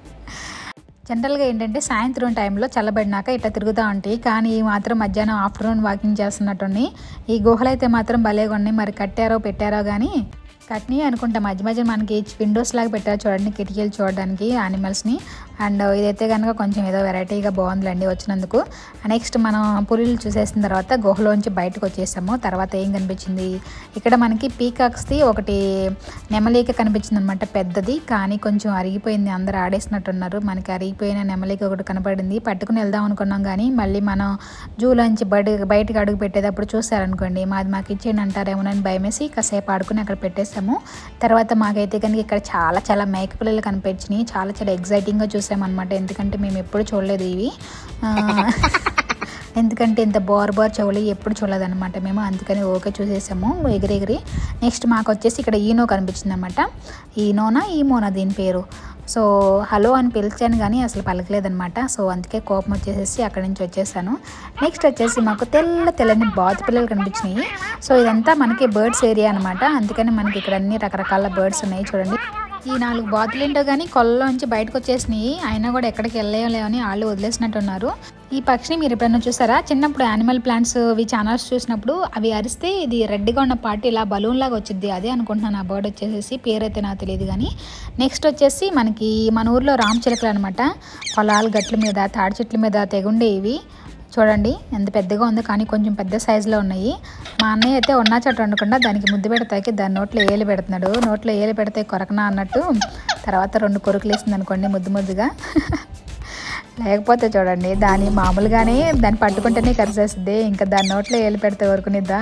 జనరల్గా ఏంటంటే సాయంత్రం టైంలో చల్లబడినాక ఇట్లా తిరుగుతూ ఉంటాయి కానీ ఈ మాత్రం మధ్యాహ్నం ఆఫ్టర్నూన్ వాకింగ్ చేస్తున్నట్టున్నాయి ఈ గుహలు అయితే మాత్రం భలేగా ఉన్నాయి మరి కట్టారో పెట్టారో కానీ కట్నీ అనుకుంటా మధ్య మధ్య మనకి విండోస్ లాగా పెట్టారు చూడండి కిటికీలు చూడడానికి యానిమల్స్ని అండ్ ఇదైతే కనుక కొంచెం ఏదో వెరైటీగా బాగుందిలేండి వచ్చినందుకు నెక్స్ట్ మనం పులులు చూసేసిన తర్వాత గుహలోంచి బయటకు వచ్చేసాము తర్వాత ఏం కనిపించింది ఇక్కడ మనకి పీకాక్స్ది ఒకటి నెమలిక కనిపించింది అనమాట పెద్దది కానీ కొంచెం అరిగిపోయింది అందరు ఆడేసినట్టున్నారు మనకి అరిగిపోయిన నెమలిక ఒకటి కనపడింది పట్టుకుని వెళ్దాం అనుకున్నాం కానీ మళ్ళీ మనం జూలోంచి బయట బయటకు అడుగు పెట్టేటప్పుడు చూసారనుకోండి మాది మాకు ఇచ్చేయండి అంటారేమోనని భయమేసి కాసేపు ఆడుకుని అక్కడ పెట్టేసాము తర్వాత మాకైతే కనుక ఇక్కడ చాలా చాలా మేక పిల్లలు కనిపించినాయి చాలా చాలా ఎగ్జైటింగ్గా చూసామన్నమాట ఎందుకంటే మేము ఎప్పుడు చూడలేదు ఇవి ఆ, ఎందుకంటే ఇంత బోర్ బోర్ చెవులు ఎప్పుడు చూడలేదన్నమాట మేము అందుకని ఓకే చూసేసాము ఎగిరెగిరి నెక్స్ట్ మాకు వచ్చేసి ఇక్కడ ఈనో కనిపించింది అనమాట ఈనోనా ఈమోనా దీని పేరు సో హలో అని పిలిచాను కానీ అసలు పలకలేదనమాట సో అందుకే కోపం వచ్చేసేసి అక్కడి నుంచి వచ్చేసాను నెక్స్ట్ వచ్చేసి మాకు తెల్ల తెల్లని బాతు పిల్లలు కనిపించినాయి సో ఇదంతా మనకి బర్డ్స్ ఏరియా అనమాట అందుకని మనకి ఇక్కడ అన్ని రకరకాల బర్డ్స్ ఉన్నాయి చూడండి ఈ నాలుగు బాతులు ఏంటో కానీ కొల్లోంచి బయటకు వచ్చేసినాయి అయినా కూడా ఎక్కడికి వెళ్ళలేమని వాళ్ళు వదిలేసినట్టున్నారు ఈ పక్షిని మీరు ఎప్పుడైనా చూసారా చిన్నప్పుడు యానిమల్ ప్లాంట్స్ ఇవి ఛానల్స్ చూసినప్పుడు అవి అరిస్తే ఇది రెడ్గా ఉన్న పార్ట్ ఇలా బలూన్ లాగా వచ్చింది అదే అనుకుంటున్నాను ఆ బర్డ్ వచ్చేసి పేరు అయితే నాకు తెలియదు కానీ నెక్స్ట్ వచ్చేసి మనకి మన ఊర్లో రామ్ చిలకలు అనమాట పొలాలు గట్ల మీద తాడి చెట్ల మీద తెగుండే ఇవి చూడండి ఎంత పెద్దగా ఉందో కానీ కొంచెం పెద్ద సైజులో ఉన్నాయి మా అన్నయ్య అయితే ఉన్న చోట వండకుండా దానికి ముద్దు పెడతాకి దాని నోట్లో ఏలు పెడుతున్నాడు నోట్లో ఏలు పెడితే కొరకనా అన్నట్టు తర్వాత రెండు కొరుకులు వేసింది అనుకోండి ముద్దు ముద్దుగా లేకపోతే చూడండి దాని మామూలుగానే దాన్ని పట్టుకుంటేనే కరిసేస్తుంది ఇంకా దాని నోట్లో ఏలు పెడితే ఊరుకునిద్దా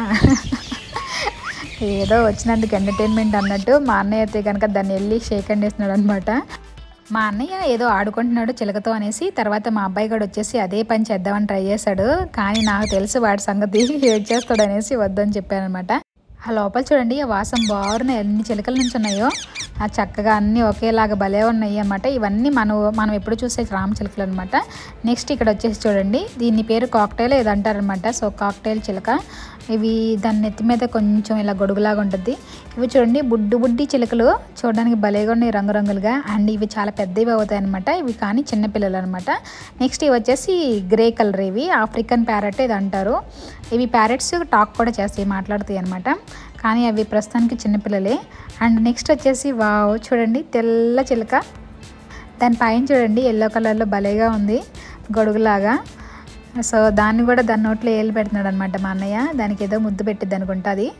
ఏదో వచ్చినందుకు ఎంటర్టైన్మెంట్ అన్నట్టు మా అన్నయ్య అయితే కనుక దాన్ని వెళ్ళి షేక్ హ్యాండ్ వేస్తున్నాడు అనమాట మా అన్నయ్య ఏదో ఆడుకుంటున్నాడు చిలకతో అనేసి తర్వాత మా అబ్బాయి కూడా వచ్చేసి అదే పని చేద్దామని ట్రై చేశాడు కానీ నాకు తెలుసు వాడి సంగతి ఏడ్ చేస్తాడు అనేసి వద్దని చెప్పాను అనమాట ఆ లోపల చూడండి ఆ వాసం బారున ఎన్ని చిలకల నుంచి ఉన్నాయో ఆ చక్కగా అన్నీ ఒకేలాగా భలే ఉన్నాయి అన్నమాట ఇవన్నీ మనం మనం ఎప్పుడు చూసే రామ చిలకలు అనమాట నెక్స్ట్ ఇక్కడ వచ్చేసి చూడండి దీని పేరు కాక్టైల్ ఏదో అంటారనమాట సో కాక్టైల్ చిలక ఇవి దాని నెత్తి మీద కొంచెం ఇలా గొడుగులాగా ఉంటుంది ఇవి చూడండి బుడ్డు బుడ్డి చిలకలు చూడడానికి భలేగా ఉన్నాయి రంగురంగులుగా అండ్ ఇవి చాలా పెద్దవి అవుతాయి అనమాట ఇవి కానీ చిన్నపిల్లలు అనమాట నెక్స్ట్ ఇవి వచ్చేసి గ్రే కలర్ ఇవి ఆఫ్రికన్ ప్యారెట్ ఇది అంటారు ఇవి ప్యారెట్స్ టాక్ కూడా చేస్తాయి మాట్లాడుతాయి అనమాట కానీ అవి ప్రస్తుతానికి చిన్నపిల్లలే అండ్ నెక్స్ట్ వచ్చేసి వావ్ చూడండి తెల్ల చిలక దాని పైన చూడండి ఎల్లో కలర్లో భలేగా ఉంది గొడుగులాగా సో దాన్ని కూడా దాని నోట్లో ఏళ్ళు పెడుతున్నాడు అనమాట మా అన్నయ్య దానికి ఏదో ముద్దు పెట్టిద్ది అనుకుంటా అది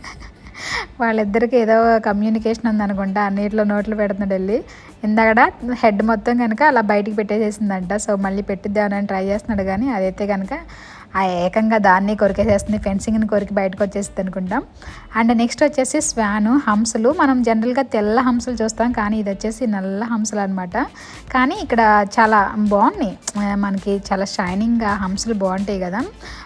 వాళ్ళిద్దరికి ఏదో కమ్యూనికేషన్ ఉందనుకుంటా అన్నిట్లో నోట్లు పెడుతున్నాడు వెళ్ళి ఇందాక హెడ్ మొత్తం కనుక అలా బయటికి పెట్టేసేసిందంట సో మళ్ళీ పెట్టిద్దామని ట్రై చేస్తున్నాడు కానీ అదైతే కనుక ఆ ఏకంగా దాన్ని కొరికేసేస్తుంది ఫెన్సింగ్ని కొరికి బయటకు వచ్చేస్తుంది అనుకుంటాం అండ్ నెక్స్ట్ వచ్చేసి స్వాను హంసలు మనం జనరల్గా తెల్ల హంసలు చూస్తాం కానీ ఇది వచ్చేసి నల్ల హంసలు అనమాట కానీ ఇక్కడ చాలా బాగున్నాయి ఆ, మనకి చాలా షైనింగ్గా హంసలు బాగుంటాయి కదా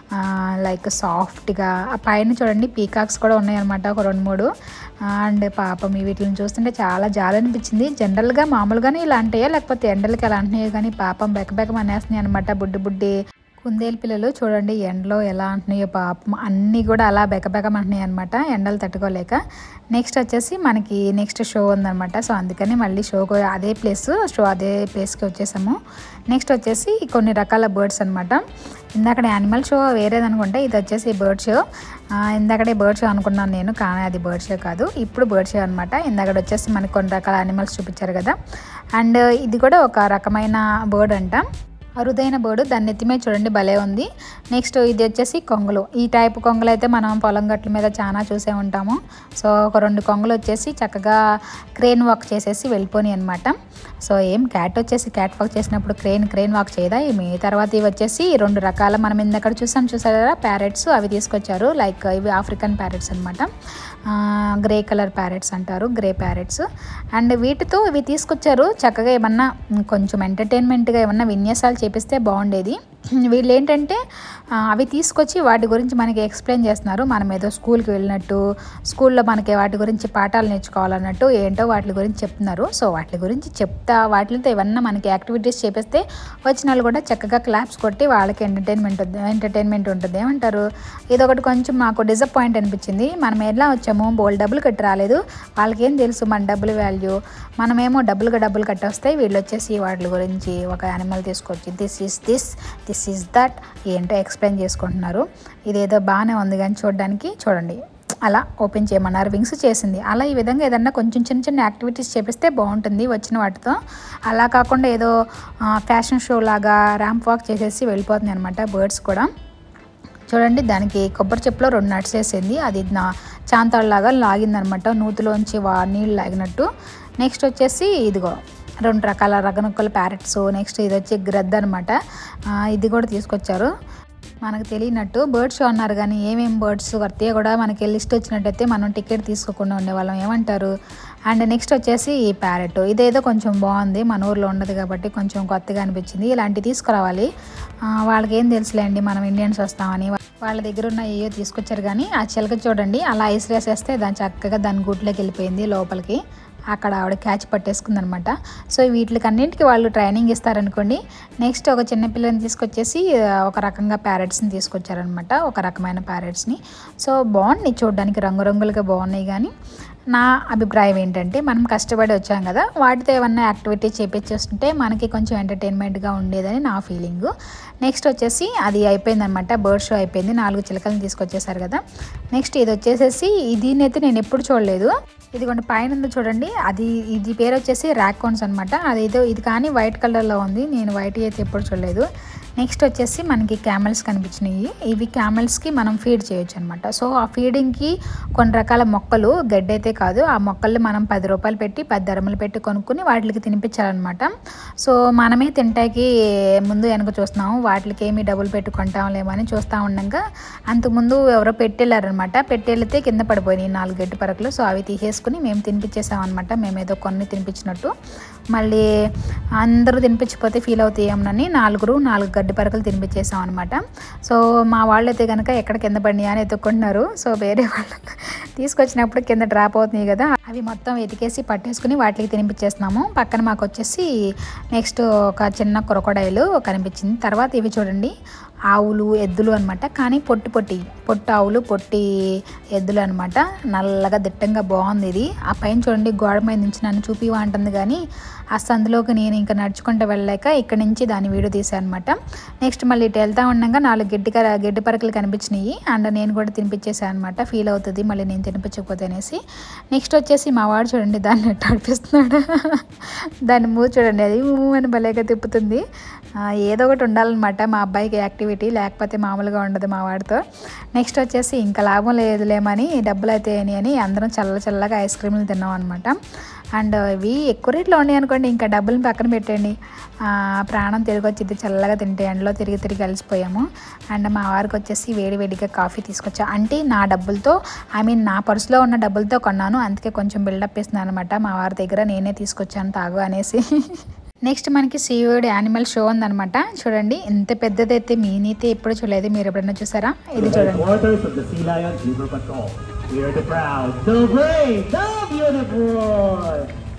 లైక్ సాఫ్ట్గా ఆ పైన చూడండి పీకాక్స్ కూడా ఉన్నాయన్నమాట ఒక రెండు మూడు అండ్ పాపం ఈ వీటిని చూస్తుంటే చాలా జాలి అనిపించింది జనరల్గా మామూలుగానే ఇలా అంటాయో లేకపోతే ఎండలకి అలా అంటున్నాయో కానీ పాపం బెకబెకం అనేస్తున్నాయి అనమాట బుడ్డి బుడ్డి కుందేలు పిల్లలు చూడండి ఎండలో ఎలా అంటున్నాయో పాపం అన్నీ కూడా అలా బెకబెకమంటున్నాయి అనమాట ఎండలు తట్టుకోలేక నెక్స్ట్ వచ్చేసి మనకి నెక్స్ట్ షో ఉందన్నమాట సో అందుకని మళ్ళీ షోకు అదే ప్లేస్ షో అదే ప్లేస్కి వచ్చేసాము నెక్స్ట్ వచ్చేసి కొన్ని రకాల బర్డ్స్ అనమాట ఇందాక యానిమల్ షో వేరేదనుకుంటే ఇది వచ్చేసి బర్డ్ షో ఆ, ఇందాకడే బర్డ్ షో అనుకున్నాను నేను కానీ అది బర్డ్ షో కాదు ఇప్పుడు బర్డ్ షో అనమాట ఇందాక వచ్చేసి మనకి కొన్ని రకాల యానిమల్స్ చూపించారు కదా అండ్ ఇది కూడా ఒక రకమైన బర్డ్ అంట అరుదైన బర్డ్ దాన్ని ఎత్తి మీద చూడండి భలే ఉంది నెక్స్ట్ ఇది వచ్చేసి కొంగలు ఈ టైప్ కొంగలు అయితే మనం పొలం గట్ల మీద చాలా చూసే ఉంటాము సో ఒక రెండు కొంగలు వచ్చేసి చక్కగా క్రేన్ వాక్ చేసేసి వెళ్ళిపోయి అనమాట సో ఏం క్యాట్ వచ్చేసి క్యాట్ వాక్ చేసినప్పుడు క్రేన్ క్రేన్ వాక్ చేయదా ఏమి తర్వాత ఇవి వచ్చేసి రెండు రకాల మనం ఇందక్కడ చూసాం చూసారా ప్యారెట్స్ అవి తీసుకొచ్చారు లైక్ ఇవి ఆఫ్రికన్ ప్యారెట్స్ అనమాట గ్రే కలర్ ప్యారెట్స్ అంటారు గ్రే ప్యారెట్స్ అండ్ వీటితో ఇవి తీసుకొచ్చారు చక్కగా ఏమన్నా కొంచెం ఎంటర్టైన్మెంట్గా ఏమన్నా విన్యాసాలు చేపిస్తే బాగుండేది వీళ్ళు ఏంటంటే ఆ, అవి తీసుకొచ్చి వాటి గురించి మనకి ఎక్స్ప్లెయిన్ చేస్తున్నారు మనం ఏదో స్కూల్కి వెళ్ళినట్టు స్కూల్లో మనకి వాటి గురించి పాఠాలు నేర్చుకోవాలన్నట్టు ఏంటో వాటి గురించి చెప్తున్నారు సో వాటి గురించి చెప్తా వాటితో ఏమన్నా మనకి యాక్టివిటీస్ చేపిస్తే వచ్చిన వాళ్ళు కూడా చక్కగా క్లాప్స్ కొట్టి వాళ్ళకి ఎంటర్టైన్మెంట్ ఎంటర్టైన్మెంట్ ఉంటుంది ఏమంటారు ఇదొకటి కొంచెం నాకు డిసప్పాయింట్ అనిపించింది మనం ఎలా వచ్చాము బోల్ డబ్బులు కట్టి రాలేదు వాళ్ళకి ఏం తెలుసు మన డబ్బులు వాల్యూ మనమేమో డబ్బులుగా డబ్బులు కట్టొస్తాయి వీళ్ళు వచ్చేసి వాటి గురించి ఒక యానిమల్ తీసుకొచ్చి this is this this is that ఏంటో ఎక్స్ప్లెయిన్ చేసుకుంటున్నారు ఇదేదో బాగానే ఉంది కానీ చూడడానికి చూడండి అలా ఓపెన్ చేయమన్నారు వింగ్స్ చేసింది అలా ఈ విధంగా ఏదన్నా కొంచెం చిన్న చిన్న యాక్టివిటీస్ చేపిస్తే బాగుంటుంది వచ్చిన వాటితో అలా కాకుండా ఏదో ఫ్యాషన్ షో లాగా ర్యాంప్ వాక్ చేసేసి వెళ్ళిపోతుంది అనమాట బర్డ్స్ కూడా చూడండి దానికి కొబ్బరి చెప్పులో రెండు నట్స్ వేసింది అది నా చాంతాళ్ళలాగా లాగిందనమాట నూతులోంచి వా నీళ్ళు లాగినట్టు నెక్స్ట్ వచ్చేసి ఇదిగో రెండు రకాల రగనుక్కల ప్యారెట్స్ నెక్స్ట్ ఇది వచ్చి గ్రద్ద అనమాట ఇది కూడా తీసుకొచ్చారు మనకు తెలియనట్టు బర్డ్ షో అన్నారు కానీ ఏమేం బర్డ్స్ వర్తే కూడా మనకి లిస్ట్ వచ్చినట్టయితే మనం టికెట్ తీసుకోకుండా ఉండేవాళ్ళం ఏమంటారు అండ్ నెక్స్ట్ వచ్చేసి ఈ ప్యారెట్ ఇదేదో కొంచెం బాగుంది మన ఊర్లో ఉండదు కాబట్టి కొంచెం కొత్తగా అనిపించింది ఇలాంటివి తీసుకురావాలి ఆ, వాళ్ళకి ఏం తెలుసులేండి మనం ఇండియన్స్ వస్తామని వాళ్ళ దగ్గర ఉన్న ఏయో తీసుకొచ్చారు కానీ ఆ చిలక చూడండి అలా ఐస్ వేసేస్తే దాని చక్కగా దాని గూట్లోకి వెళ్ళిపోయింది లోపలికి అక్కడ ఆవిడ క్యాచ్ పట్టేసుకుందనమాట సో వీటికన్నింటికి వాళ్ళు ట్రైనింగ్ ఇస్తారనుకోండి నెక్స్ట్ ఒక చిన్న పిల్లని తీసుకొచ్చేసి ఆ, ఒక రకంగా ప్యారెట్స్ని తీసుకొచ్చారనమాట ఒక రకమైన ప్యారెట్స్ని సో బాగున్నాయి చూడడానికి రంగురంగులుగా బాగున్నాయి కానీ నా అభిప్రాయం ఏంటంటే మనం కష్టపడి వచ్చాం కదా వాటితో ఏమన్నా యాక్టివిటీ చేపించేస్తుంటే మనకి కొంచెం ఎంటర్టైన్మెంట్గా ఉండేదని నా ఫీలింగ్ నెక్స్ట్ వచ్చేసి అది అయిపోయిందనమాట బర్డ్ షో అయిపోయింది నాలుగు చిలకలను తీసుకొచ్చేసారు కదా నెక్స్ట్ ఇది వచ్చేసేసి దీన్నైతే నేను ఎప్పుడు చూడలేదు ఇదిగోండి పైన ఉంది చూడండి అది ఇది పేరు వచ్చేసి ర్యాకోన్స్ అనమాట అదేదో ఇది కానీ వైట్ కలర్లో ఉంది నేను వైట్ అయితే ఎప్పుడు చూడలేదు నెక్స్ట్ వచ్చేసి మనకి క్యామెల్స్ కనిపించినాయి ఇవి క్యామెల్స్కి మనం ఫీడ్ చేయొచ్చు అనమాట సో ఆ ఫీడింగ్కి కొన్ని రకాల మొక్కలు గడ్డి అయితే కాదు ఆ మొక్కల్ని మనం పది రూపాయలు పెట్టి పది ధరములు పెట్టి కొనుక్కుని వాటికి తినిపించాలన్నమాట సో మనమే తింటాకి ముందు వెనక చూస్తున్నాము వాటికి ఏమి డబ్బులు పెట్టి కొంటాంలేమో అని చూస్తూ ఉండగా అంతకుముందు ఎవరో పెట్టెళ్ళారనమాట పెట్టెళ్తే కింద పడిపోయినాయి నాలుగు గడ్డి పరకలు సో అవి తీసేసుకుని మేము తినిపించేసాం అనమాట మేము ఏదో కొన్ని తినిపించినట్టు మళ్ళీ అందరూ తినిపించకపోతే ఫీల్ అవుతాయేమోనని నాలుగురు నాలుగు గడ్డి పరకలు తినిపించేసాం అనమాట సో మా వాళ్ళు అయితే కనుక ఎక్కడ కింద పడినాయా అని ఎత్తుక్కుంటున్నారు సో వేరే వాళ్ళు తీసుకొచ్చినప్పుడు కింద డ్రాప్ అవుతున్నాయి కదా అవి మొత్తం ఎతికేసి పట్టేసుకుని వాటికి తినిపించేస్తున్నాము పక్కన మాకు వచ్చేసి నెక్స్ట్ ఒక చిన్న క్రొకడైలు కనిపించింది తర్వాత ఇవి చూడండి ఆవులు ఎద్దులు అనమాట కానీ పొట్టి పొట్టి పొట్టి ఆవులు పొట్టి ఎద్దులు అనమాట నల్లగా దిట్టంగా బాగుంది ఇది ఆ పైన చూడండి గోడ మీద నుంచి నన్ను చూపివా అంటుంది కానీ ఆ సందులోకి నేను ఇంకా నడుచుకుంటూ వెళ్ళాక ఇక్కడ నుంచి దాని వీడియో తీసాను అనమాట నెక్స్ట్ మళ్ళీ ఇటు వెళ్తా ఉండగా నాలుగు గడ్డి కర- గడ్డి పరకలు కనిపించినాయి అండ్ నేను కూడా తినిపించేసాను అనమాట ఫీల్ అవుతుంది మళ్ళీ నేను తినిపించకపోతే అనేసి నెక్స్ట్ వచ్చేసి మా వాడు చూడండి దాన్ని ఎట్ట ఆడిపిస్తున్నాడు దాన్ని మూవ్ చూడండి అది ఊ అని భలేగా తిప్పుతుంది ఆ, ఏదో ఒకటి ఉండాలన్నమాట మా అబ్బాయికి యాక్టివిటీ లేకపోతే మామూలుగా ఉండదు మా వాడితో నెక్స్ట్ వచ్చేసి ఇంకా లాభం లేదులేమని డబ్బులు అయితే అని అందరం చల్ల చల్లగా ఐస్ క్రీమ్లు తిన్నాం అనమాట అండ్ ఇవి ఎక్కువ రేట్లో ఉన్నాయి అనుకోండి ఇంకా డబ్బులు పక్కన పెట్టండి ఆ, ప్రాణం తిరిగి వచ్చింది చల్లగా తింటే ఎండలో తిరిగి తిరిగి కలిసిపోయాము అండ్ మా వారికి వచ్చేసి వేడి వేడిగా కాఫీ తీసుకొచ్చా అంటే నా డబ్బులతో ఐ మీన్ నా పర్సులో ఉన్న డబ్బులతో కొన్నాను అందుకే కొంచెం బిల్డప్ ఇస్తున్నాను అనమాట మా వారి దగ్గర నేనే తీసుకొచ్చాను తాగు అనేసి నెక్స్ట్ మనకి సీవర్డ్ యానిమల్ షో ఉందన్నమాట చూడండి ఎంత పెద్దదైతే మీనైతే ఎప్పుడు చూడలేదు మీరు ఎప్పుడైనా చూసారా ఇది చూడండి
Headquarters of the Sea Lion Zebra Patrol. We are the proud, the brave, the beautiful.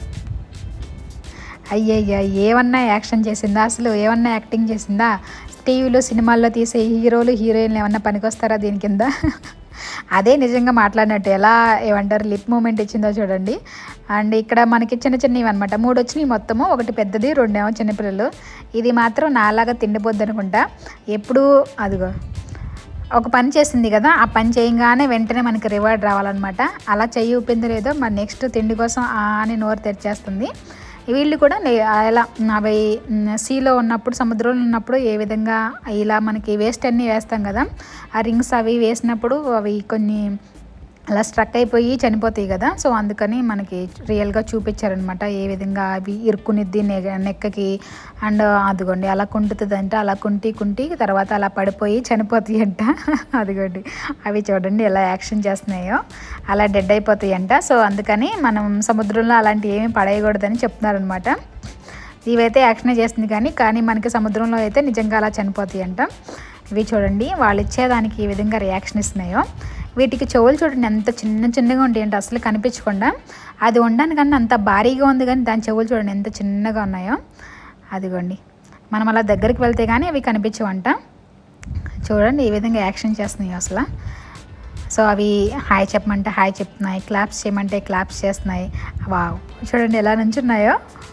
అయ్యయ్య ఏమన్నా యాక్షన్ చేసిందా అసలు ఏమన్నా యాక్టింగ్ చేసిందా టీవీలో సినిమాల్లో తీసే హీరోలు హీరోయిన్లు ఏమన్నా పనికొస్తారా దీని కింద అదే నిజంగా మాట్లాడినట్టు ఎలా ఏమంటారు లిప్ మూమెంట్ ఇచ్చిందో చూడండి అండ్ ఇక్కడ మనకి చిన్న చిన్నవి అనమాట మూడు వచ్చినాయి మొత్తము ఒకటి పెద్దది రెండేమో చిన్నపిల్లలు ఇది మాత్రం నాలాగా తిండిపోద్ది అనుకుంటా ఎప్పుడు అదిగో ఒక పని చేసింది కదా ఆ పని చేయగానే వెంటనే మనకి రివార్డ్ రావాలన్నమాట అలా చెయ్యి ఊపింది లేదో మరి నెక్స్ట్ తిండి కోసం ఆ అని నోరు తెరిచేస్తుంది వీళ్ళు కూడా నే- ఎలా అవి సీలో ఉన్నప్పుడు సముద్రంలో ఉన్నప్పుడు ఏ విధంగా ఇలా మనకి వేస్ట్ అన్నీ వేస్తాం కదా ఆ రింగ్స్ అవి వేసినప్పుడు అవి కొన్ని అలా స్ట్రక్ అయిపోయి చనిపోతాయి కదా సో అందుకని మనకి రియల్గా చూపించారనమాట ఏ విధంగా అవి ఇరుక్కునిద్ది నె- నెక్కకి అండ్ అదిగోండి అలా కుంటుతుంది అంట అలా కుంటి కుంటి తర్వాత అలా పడిపోయి చనిపోతాయి అంట అదిగోండి అవి చూడండి ఎలా యాక్షన్ చేస్తున్నాయో అలా డెడ్ అయిపోతాయి అంట సో అందుకని మనం సముద్రంలో అలాంటి ఏమీ పడేయకూడదని చెప్తున్నారనమాట ఇవైతే యాక్షన్ చేస్తుంది కానీ కానీ మనకి సముద్రంలో అయితే నిజంగా అలా చనిపోతాయి అంట ఇవి చూడండి వాళ్ళు ఇచ్చేదానికి ఏ విధంగా రియాక్షన్ ఇస్తున్నాయో వీటికి చెవులు చూడండి ఎంత చిన్న చిన్నగా ఉంటాయి అంటే అసలు కనిపించకుండా అది ఉండడానికన్నా అంత భారీగా ఉంది కానీ దాని చెవులు చూడండి ఎంత చిన్నగా ఉన్నాయో అదిగోండి మనం అలా దగ్గరికి వెళ్తే కానీ అవి కనిపించవంట చూడండి ఏ విధంగా యాక్షన్ చేస్తున్నాయి అసలు సో అవి హాయ్ చెప్పమంటే హాయ్ చెప్తున్నాయి క్లాప్స్ చేయమంటే క్లాప్స్ చేస్తున్నాయి వావ్ చూడండి ఎలా నుంచున్నాయో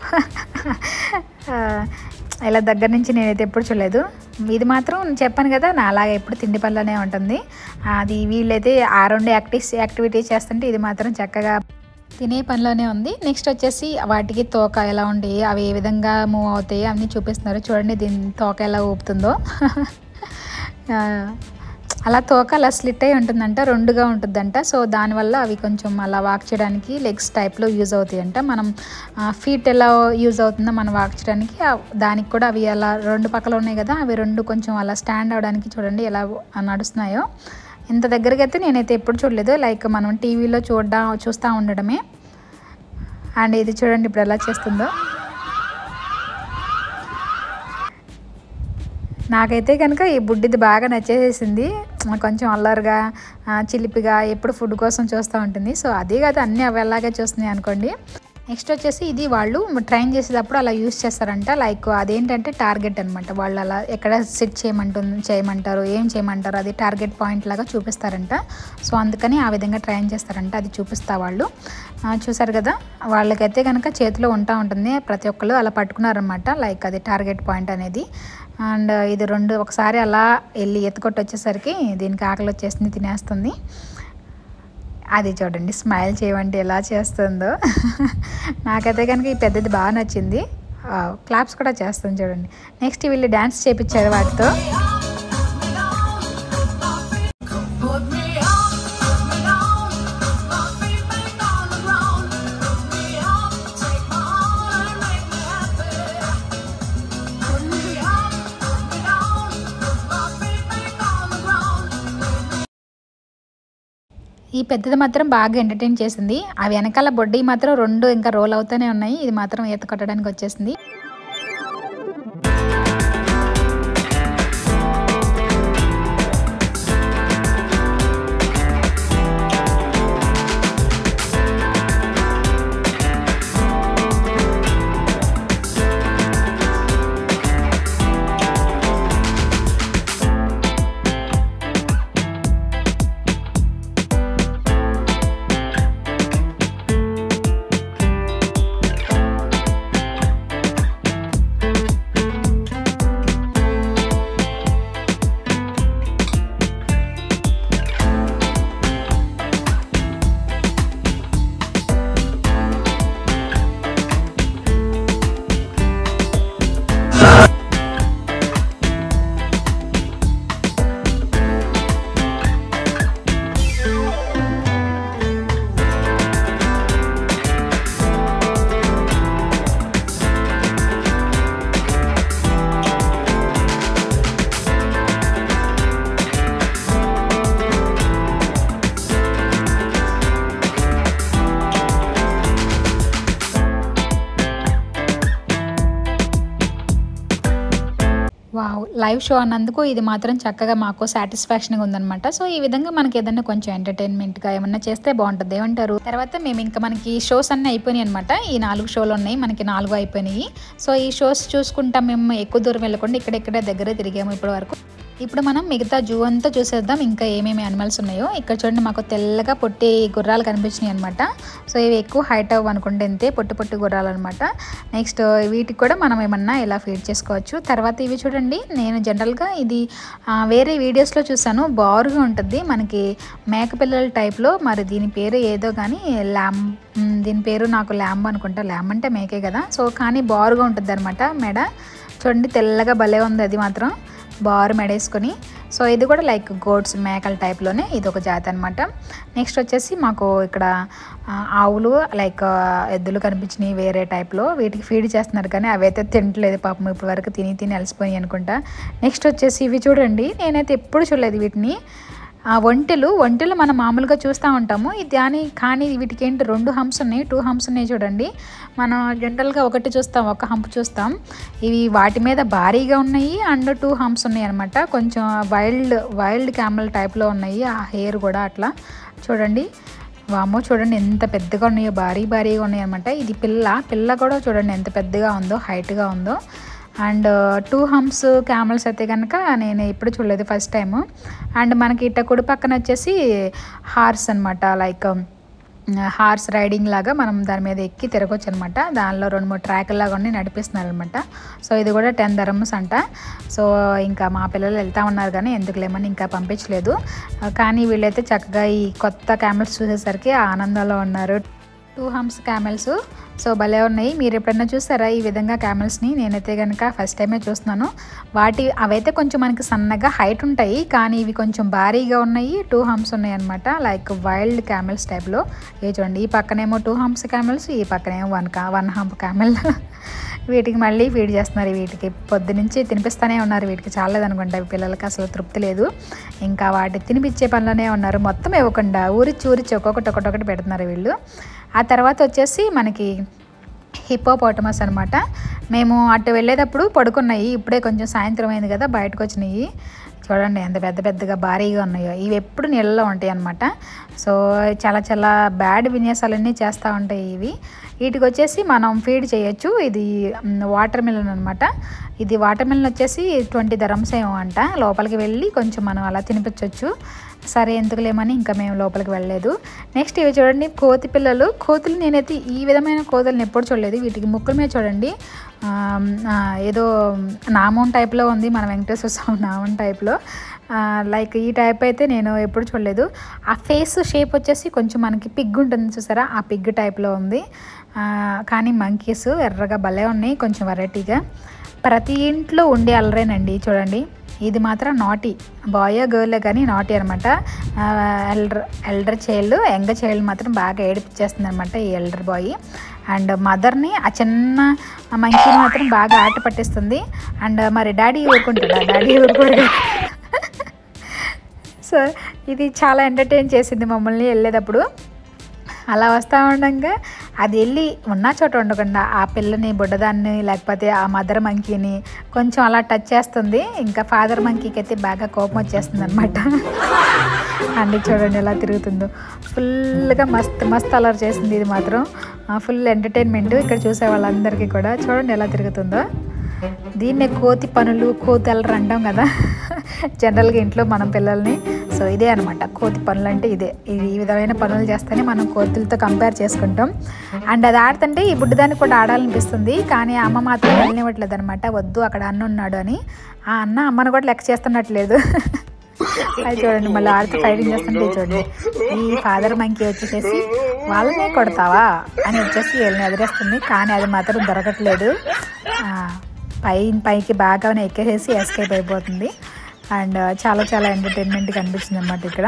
ఆ, ఇలా దగ్గర నుంచి నేనైతే ఎప్పుడు చూడలేదు ఇది మాత్రం చెప్పాను కదా నా అలాగే ఎప్పుడు తిండి పనులనే ఉంటుంది అది వీళ్ళైతే ఆ రెండు యాక్టివ్స్ యాక్టివిటీస్ చేస్తుంటే ఇది మాత్రం చక్కగా తినే పనిలోనే ఉంది నెక్స్ట్ వచ్చేసి వాటికి తోక ఎలా ఉండి అవి ఏ విధంగా మూవ్ అవుతాయి అన్నీ చూపిస్తున్నారు చూడండి దీని తోక ఎలా ఊపుతుందో ఆ, అలా తోక అలా స్లిట్ అయి ఉంటుందంట రెండుగా ఉంటుందంట సో దానివల్ల అవి కొంచెం అలా వాక్ చేయడానికి లెగ్స్ టైప్లో యూజ్ అవుతాయంట మనం ఫీట్ ఎలా యూజ్ అవుతుందో మనం వాక్ చేయడానికి ఆ- దానికి కూడా అవి అలా రెండు పక్కల ఉన్నాయి కదా అవి రెండు కొంచెం అలా స్టాండ్ అవడానికి చూడండి ఎలా నడుస్తున్నాయో ఇంత దగ్గరికి అయితే నేనైతే ఎప్పుడు చూడలేదు లైక్ మనం టీవీలో చూడడం చూస్తూ ఉండడమే అండ్ ఇది చూడండి ఇప్పుడు ఎలా చేస్తుందో నాకైతే కనుక ఈ బుడ్డిది బాగా నచ్చేసేసింది కొంచెం అల్లరిగా ఆ, చిలిపిగా ఎప్పుడు ఫుడ్ కోసం చూస్తూ ఉంటుంది సో అదే కాదు అన్నీ అవి అలాగే చూస్తున్నాయి అనుకోండి నెక్స్ట్ వచ్చేసి ఇది వాళ్ళు ట్రైన్ చేసేటప్పుడు అలా యూస్ చేస్తారంట లైక్ అదేంటంటే టార్గెట్ అనమాట వాళ్ళు అలా ఎక్కడ సిట్ చేయమంటుంది చేయమంటారు ఏం చేయమంటారు అది టార్గెట్ పాయింట్ లాగా చూపిస్తారంట సో అందుకని ఆ విధంగా ట్రైన్ చేస్తారంట అది చూపిస్తా వాళ్ళు ఆ, చూసారు కదా వాళ్ళకైతే కనుక చేతిలో ఉంటా ఉంటుంది ప్రతి ఒక్కళ్ళు అలా పట్టుకున్నారనమాట లైక్ అది టార్గెట్ పాయింట్ అనేది అండ్ ఇది రెండు ఒకసారి అలా వెళ్ళి ఎత్తుకొట్టి వచ్చేసరికి దీనికి ఆకలి వచ్చేసింది తినేస్తుంది అది చూడండి స్మైల్ చేయమంటే ఎలా చేస్తుందో నాకైతే కనుక ఈ పెద్దది బాగా నచ్చింది క్లాప్స్ కూడా చేస్తుంది చూడండి నెక్స్ట్ వీళ్ళు డ్యాన్స్ చేపించారు వాటితో
Put me up, put me down, put my feet back on the ground. Put me up, take my heart and make me happy. Put me up, put me down, put my feet back on the ground.
ఈ పెద్దది మాత్రం బాగా entertain చేసింది ఆ వెనకాల బొడ్డి మాత్రం రెండు ఇంకా రోల్ అవుతూనే ఉన్నాయి ఇది మాత్రం ఈత కొట్టడానికి వచ్చేసింది వావ్ లైవ్ షో అన్నందుకు ఇది మాత్రం చక్కగా మాకు సాటిస్ఫాక్షన్గా ఉందన్నమాట సో ఈ విధంగా మనకి ఏదైనా కొంచెం ఎంటర్టైన్మెంట్గా ఏమన్నా చేస్తే బాగుంటుంది ఏమంటారు తర్వాత మేము ఇంకా మనకి షోస్ అన్నీ అయిపోయినాయి అనమాట ఈ నాలుగు షోలు ఉన్నాయి మనకి నాలుగు అయిపోయినాయి సో ఈ షోస్ చూసుకుంటా మేము ఎక్కువ దూరం వెళ్ళకుండా ఇక్కడెక్కడే దగ్గరే తిరిగాము ఇప్పటి వరకు ఇప్పుడు మనం మిగతా జూ అంతా చూసేద్దాం ఇంకా ఏమేమి యానిమల్స్ ఉన్నాయో ఇక్కడ చూడండి మాకు తెల్లగా పొట్టి గుర్రాలు కనిపించినాయి అనమాట సో ఇవి ఎక్కువ హైట్ అవ్వ అనుకుంటే ఇంతే పొట్టి పొట్టి గుర్రాలు అనమాట నెక్స్ట్ వీటికి కూడా మనం ఏమన్నా ఇలా ఫీడ్ చేసుకోవచ్చు తర్వాత ఇవి చూడండి నేను జనరల్గా ఇది ఆ, వేరే వీడియోస్లో చూసాను బారుగా ఉంటుంది మనకి మేకపిల్లల టైప్లో మరి దీని పేరు ఏదో కానీ ల్యామ్ మ్, దీని పేరు నాకు ల్యాంబ్ అనుకుంటా ల్యాంబ్ అంటే మేకే కదా సో కానీ బారుగా ఉంటుంది అనమాట మెడ చూడండి తెల్లగా భలే ఉంది అది మాత్రం బారు మెడేసుకొని సో ఇది కూడా లైక్ గోడ్స్ మేకల టైప్లోనే ఇది ఒక జాతి అనమాట నెక్స్ట్ వచ్చేసి మాకు ఇక్కడ ఆ, ఆవులు లైక్ ఆ, ఎద్దులు కనిపించినాయి వేరే టైప్లో వీటికి ఫీడ్ చేస్తున్నారు కానీ అవైతే తినట్లేదు పాపం ఇప్పటి వరకు తిని తిని అలసిపోయి అనుకుంటా నెక్స్ట్ వచ్చేసి ఇవి చూడండి నేనైతే ఎప్పుడు చూడలేదు వీటిని ఆ ఒంటెలు ఒంటెలు మనం మామూలుగా చూస్తూ ఉంటాము ఇది దాని కానీ వీటికి ఏంటి రెండు హంప్స్ ఉన్నాయి టూ హంప్స్ ఉన్నాయి చూడండి మనం జనరల్గా ఒకటి చూస్తాం ఒక హంప్ చూస్తాం ఇవి వాటి మీద భారీగా ఉన్నాయి అండ్ టూ హంప్స్ ఉన్నాయి అనమాట కొంచెం వైల్డ్ వైల్డ్ క్యామల్ టైప్లో ఉన్నాయి ఆ హెయిర్ కూడా అట్లా చూడండి వామో చూడండి ఎంత పెద్దగా ఉన్నాయో భారీ భారీగా ఉన్నాయి అనమాట ఇది పిల్ల పిల్ల కూడా చూడండి ఎంత పెద్దగా ఉందో హైట్గా ఉందో అండ్ టూ హంప్స్ క్యామల్స్ అయితే కనుక నేను ఎప్పుడు చూడలేదు ఫస్ట్ టైము అండ్ మనకి ఇట్ట కుడి పక్కన వచ్చేసి హార్స్ అనమాట లైక్ హార్స్ రైడింగ్ లాగా మనం దాని మీద ఎక్కి తిరగొచ్చు అనమాట దానిలో రెండు మూడు ట్రాకులు లాగా ఉండి నడిపిస్తున్నారు అనమాట సో ఇది కూడా టెన్ ధరమ్స్ అంట సో ఇంకా మా పిల్లలు వెళ్తా ఉన్నారు కానీ ఎందుకు లేమని ఇంకా పంపించలేదు ఆ, కానీ వీళ్ళైతే చక్కగా ఈ కొత్త క్యామెల్స్ చూసేసరికి ఆనందంలో ఉన్నారు టూ హంప్స్ క్యామెల్స్ సో భలే ఉన్నాయి మీరు ఎప్పుడైనా చూసారా ఈ విధంగా క్యామెల్స్ని నేనైతే కనుక ఫస్ట్ టైమే చూస్తున్నాను వాటి అవైతే కొంచెం మనకి సన్నగా హైట్ ఉంటాయి కానీ ఇవి కొంచెం భారీగా ఉన్నాయి టూ హంప్స్ ఉన్నాయి అనమాట లైక్ వైల్డ్ క్యామెల్స్ టైప్లో ఏ చూడండి ఈ పక్కనేమో టూ హంప్స్ క్యామెల్స్ ఈ పక్కనేమో వన్ కా వన్ హంప్ క్యామెల్ వీటికి మళ్ళీ ఫీడ్ చేస్తున్నారు వీటికి పొద్దు నుంచి తినిపిస్తూనే ఉన్నారు వీటికి చాలేదనుకుంటా ఈ పిల్లలకి అసలు తృప్తి లేదు ఇంకా వాటి తినిపించే పనిలోనే ఉన్నారు మొత్తం ఇవ్వకుండా ఊరిచ్చి ఊరిచ్చి ఒక్కొక్కటి ఒక్కొక్కటి పెడుతున్నారు వీళ్ళు ఆ తర్వాత వచ్చేసి మనకి హిప్పోపోటమస్ అనమాట మేము అటు వెళ్ళేటప్పుడు పడుకున్నాయి ఇప్పుడే కొంచెం సాయంత్రం అయింది కదా బయటకు వచ్చినాయి చూడండి ఎంత పెద్ద పెద్దగా భారీగా ఉన్నాయో ఇవి ఎప్పుడు నీళ్ళలో ఉంటాయి అన్నమాట సో చాలా చాలా బ్యాడ్ విన్యాసాలన్నీ చేస్తూ ఉంటాయి ఇవి వీటికి వచ్చేసి మనం ఫీడ్ చేయొచ్చు ఇది వాటర్ మిలన్ అనమాట ఇది వాటర్ మిలన్ వచ్చేసి ట్వంటీ ధరమ్స్ ఏమో అంట లోపలికి వెళ్ళి కొంచెం మనం అలా తినిపించవచ్చు సరే ఎందుకులేమని ఇంకా మేము లోపలికి వెళ్ళలేదు నెక్స్ట్ ఇవి చూడండి కోతి పిల్లలు కోతులు నేనైతే ఈ విధమైన కోతులను ఎప్పుడు చూడలేదు వీటికి ముక్కుల మీద చూడండి ఆమ్, ఆ, ఏదో నామం టైప్లో ఉంది మన వెంకటేశ్వర స్వామి నామం టైప్లో లైక్ ఈ టైప్ అయితే నేను ఎప్పుడు చూడలేదు ఆ ఫేస్ షేప్ వచ్చేసి కొంచెం మనకి పిగ్ ఉంటుంది చూసారా ఆ పిగ్ టైప్లో ఉంది ఆ, కానీ మంకీస్ ఎర్రగా భలే ఉన్నాయి కొంచెం వెరైటీగా ప్రతి ఇంట్లో ఉండే అల్లరేనండి చూడండి ఇది మాత్రం నాటి బాయ్ గర్లే కానీ నాటి అనమాట elder elder child young child మాత్రం బాగా ఏడిపించేస్తుంది అనమాట ఈ ఎల్డర్ బాయ్ అండ్ మదర్ని ఆ చిన్న మంకీని మాత్రం బాగా ఆట పట్టిస్తుంది అండ్ మరి డాడీ ఊరుకుంటాడా డాడీ ఊరుకోడు కదా. సో ఇది చాలా ఎంటర్టైన్ చేసింది మమ్మల్ని వెళ్ళేటప్పుడు అలా వస్తూ ఉండగా అది వెళ్ళి ఉన్న చోట ఉండకుండా ఆ పిల్లని బుడ్డదాన్ని లేకపోతే ఆ మదర్ మంకీని కొంచెం అలా టచ్ చేస్తుంది ఇంకా ఫాదర్ మంకీకి అయితే బాగా కోపం వచ్చేస్తుంది అనమాట అండి చూడండి ఎలా తిరుగుతుందో ఫుల్గా మస్త్ మస్త్ అలర్ చేసింది ఇది మాత్రం ఫుల్ ఎంటర్టైన్మెంట్ ఇక్కడ చూసే వాళ్ళందరికీ కూడా చూడండి ఎలా తిరుగుతుందో దీన్నే కోతి పనులు కోతి అల్లరి అంటాం కదా జనరల్గా ఇంట్లో మనం పిల్లల్ని సో ఇదే అనమాట కోతి పనులు అంటే ఇదే ఇది ఈ విధమైన పనులు చేస్తేనే మనం కోతులతో కంపేర్ చేసుకుంటాం అండ్ అది ఆడుతుంటే ఈ బుడ్డదానికి కూడా ఆడాలనిపిస్తుంది కానీ అమ్మ మాత్రం వెళ్ళనివ్వట్లేదు అనమాట వద్దు అక్కడ అన్న ఉన్నాడు అని ఆ అన్న అమ్మను కూడా లెక్క చేస్తున్నట్లేదు అది చూడండి మళ్ళీ ఆడితే ఫైటింగ్ చేస్తుంటే చూడండి ఈ ఫాదర్ మంకి వచ్చేసేసి వాళ్ళనే కొడతావా అని వచ్చేసి వీళ్ళని ఎదిరేస్తుంది కానీ అది మాత్రం దొరకట్లేదు ఆ, పై పైకి బాగానే ఎక్కేసేసి ఎస్కేప్ అయిపోతుంది అండ్ చాలా చాలా ఎంటర్టైన్మెంట్గా అనిపించింది అనమాట ఇక్కడ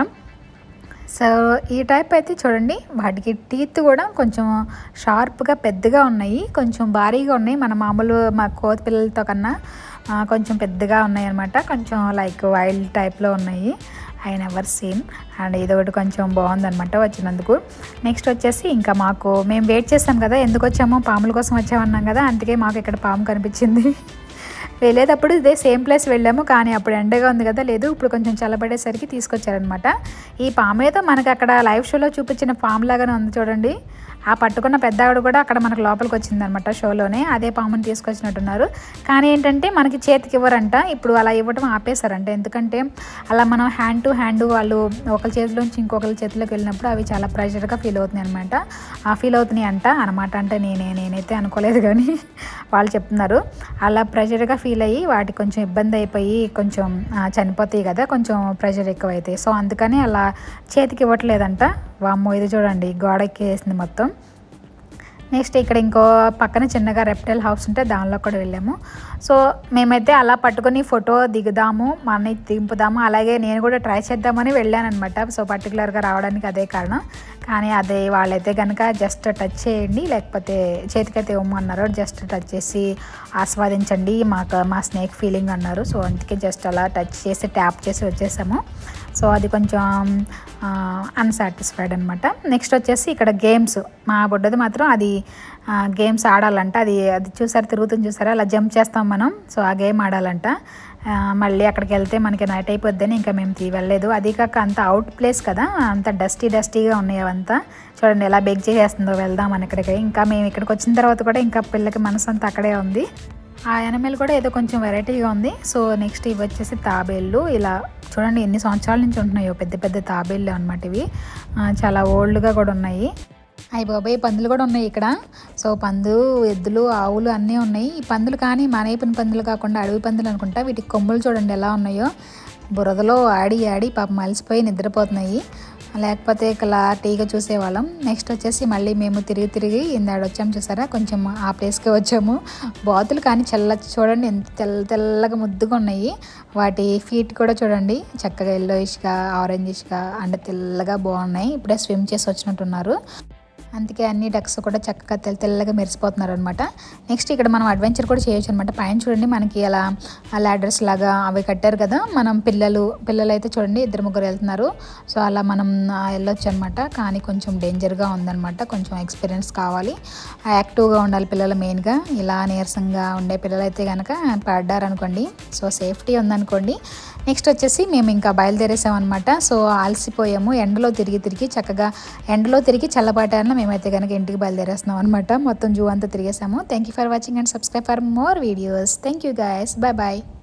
సో ఈ టైప్ అయితే చూడండి వాటికి టీత్ కూడా కొంచెం షార్ప్గా పెద్దగా ఉన్నాయి కొంచెం భారీగా ఉన్నాయి మన మామూలు మా కోతి పిల్లలతో కన్నా ఆ, కొంచెం పెద్దగా ఉన్నాయి అనమాట కొంచెం లైక్ వైల్డ్ టైప్లో ఉన్నాయి ఐ నెవర్ సీన్ అండ్ ఇది ఒకటి కొంచెం బాగుందన్నమాట వచ్చినందుకు నెక్స్ట్ వచ్చేసి ఇంకా మాకు మేము వెయిట్ చేస్తాం కదా ఎందుకు వచ్చామో పాముల కోసం వచ్చామన్నాం కదా అందుకే మాకు ఇక్కడ పాము కనిపించింది వెళ్ళేటప్పుడు ఇదే సేమ్ ప్లేస్ వెళ్ళాము కానీ అప్పుడు ఎండగా ఉంది కదా లేదు ఇప్పుడు కొంచెం చల్లబడేసరికి తీసుకొచ్చారనమాట ఈ పాము ఏదో మనకి అక్కడ లైవ్ షోలో చూపించిన పాము లాగానే ఉంది చూడండి ఆ పట్టుకున్న పెద్ద ఆవిడ కూడా అక్కడ మనకు లోపలికి వచ్చిందనమాట షోలోనే అదే పాముని తీసుకొచ్చినట్టున్నారు కానీ ఏంటంటే మనకి చేతికి ఇవ్వరంట ఇప్పుడు అలా ఇవ్వడం ఆపేశారంట ఎందుకంటే అలా మనం హ్యాండ్ టు హ్యాండ్ వాళ్ళు ఒకరి చేతిలోంచి ఇంకొకరి చేతిలోకి వెళ్ళినప్పుడు అవి చాలా ప్రెషర్గా ఫీల్ అవుతున్నాయి అనమాట ఆ ఫీల్ అవుతున్నాయి అంట అనమాట అంటే నేనే నేనైతే అనుకోలేదు కానీ వాళ్ళు చెప్తున్నారు అలా ప్రెషర్గా ఫీల్ అయ్యి వాటికి కొంచెం ఇబ్బంది అయిపోయి కొంచెం ఆ, చనిపోతాయి కదా కొంచెం ప్రెషర్ ఎక్కువ అవుతాయి సో అందుకని అలా చేతికి ఇవ్వట్లేదంట వామ్మో ఇది చూడండి గోడ ఎక్కేసింది మొత్తం నెక్స్ట్ ఇక్కడ ఇంకో పక్కన చిన్నగా రెప్టైల్ హౌస్ ఉంటే దానిలో కూడా వెళ్ళాము సో మేమైతే అలా పట్టుకొని ఫోటో దిగుదాము మన దింపుదాము అలాగే నేను కూడా ట్రై చేద్దామని వెళ్ళాను అనమాట సో పర్టికులర్గా రావడానికి అదే కారణం కానీ అదే వాళ్ళైతే కనుక జస్ట్ టచ్ చేయండి లేకపోతే చేతికైతే ఇవ్వమన్నారు జస్ట్ టచ్ చేసి ఆస్వాదించండి మాకు మా స్నేక్ ఫీలింగ్ అన్నారు సో అందుకే జస్ట్ అలా టచ్ చేసి ట్యాప్ చేసి వచ్చేసాము సో అది కొంచెం అన్సాటిస్ఫైడ్ అనమాట నెక్స్ట్ వచ్చేసి ఇక్కడ గేమ్స్ మా బుడ్డది మాత్రం అది గేమ్స్ ఆడాలంట అది అది చూసారు తిరుగుతుంది చూసారా అలా జంప్ చేస్తాం మనం సో ఆ గేమ్ ఆడాలంట ఆ, మళ్ళీ అక్కడికి వెళ్తే మనకి నైట్ అయిపోద్దని ఇంకా మేము తీ వెళ్ళలేదు అది కాక అంత అవుట్ ప్లేస్ కదా అంత డస్టీ డస్టీగా ఉన్నాయి అవంతా చూడండి ఎలా బెగ్ చేసేస్తుందో వెళ్దాం అని ఇక్కడికి ఇంకా మేము ఇక్కడికి వచ్చిన తర్వాత కూడా ఇంకా పిల్లకి మనసు అంతా అక్కడే ఉంది ఆ ఎనమల్ కూడా ఏదో కొంచెం వెరైటీగా ఉంది సో నెక్స్ట్ ఇవి వచ్చేసి తాబేళ్ళు ఇలా చూడండి ఎన్ని సంవత్సరాల నుంచి ఉంటున్నాయో పెద్ద పెద్ద తాబేళ్ళు అనమాట ఇవి ఆ, చాలా ఓల్డ్గా కూడా ఉన్నాయి అయ్యి బాబాయ్ పందులు కూడా ఉన్నాయి ఇక్కడ సో పందు ఎద్దులు ఆవులు అన్నీ ఉన్నాయి ఈ పందులు కానీ మానేపిన పందులు కాకుండా అడవి పందులు అనుకుంటా వీటికి కొమ్ములు చూడండి ఎలా ఉన్నాయో బురదలో ఆడి ఆడి పాపం మలిసిపోయి నిద్రపోతున్నాయి లేకపోతే క్లారిటీగా చూసేవాళ్ళం నెక్స్ట్ వచ్చేసి మళ్ళీ మేము తిరిగి తిరిగి ఇందాడ వచ్చాము చూసారా కొంచెం ఆ ప్లేస్కి వచ్చాము బాతులు కానీ చల్ల చూడండి ఎంత తెల్ల తెల్లగా ముద్దుగా ఉన్నాయి వాటి ఫీట్ కూడా చూడండి చక్కగా ఎల్లో ఇష్గా ఆరెంజ్ ఇష్గా అండ్ తెల్లగా బాగున్నాయి ఇప్పుడే స్విమ్ చేసి వచ్చినట్టున్నారు అందుకే అన్ని డక్స్ కూడా చక్కగా తెల్ల తెల్లగా మెరిసిపోతున్నారు అనమాట నెక్స్ట్ ఇక్కడ మనం అడ్వెంచర్ కూడా చేయొచ్చు అనమాట పైన చూడండి మనకి అలా లాడర్స్ లాగా అవి కట్టారు కదా మనం పిల్లలు పిల్లలు అయితే చూడండి ఇద్దరు ముగ్గురు వెళ్తున్నారు సో అలా మనం ఆ, వెళ్ళొచ్చు అనమాట కానీ కొంచెం డేంజర్గా ఉందన్నమాట కొంచెం ఎక్స్పీరియన్స్ కావాలి యాక్టివ్గా ఉండాలి పిల్లలు మెయిన్గా ఇలా నీరసంగా ఉండే పిల్లలు అయితే కనుక పడ్డారనుకోండి సో సేఫ్టీ ఉందనుకోండి నెక్స్ట్ వచ్చేసి మేము ఇంకా బయలుదేరేసాం అనమాట సో అలసిపోయాము ఎండలో తిరిగి తిరిగి చక్కగా ఎండలో తిరిగి చల్లబాటాన మేమైతే కనుక ఇంటికి బయలుదేరేస్తున్నాం అనమాట మొత్తం జూ అంతా తిరిగేసాము thank you for watching and subscribe for more videos thank you guys bye bye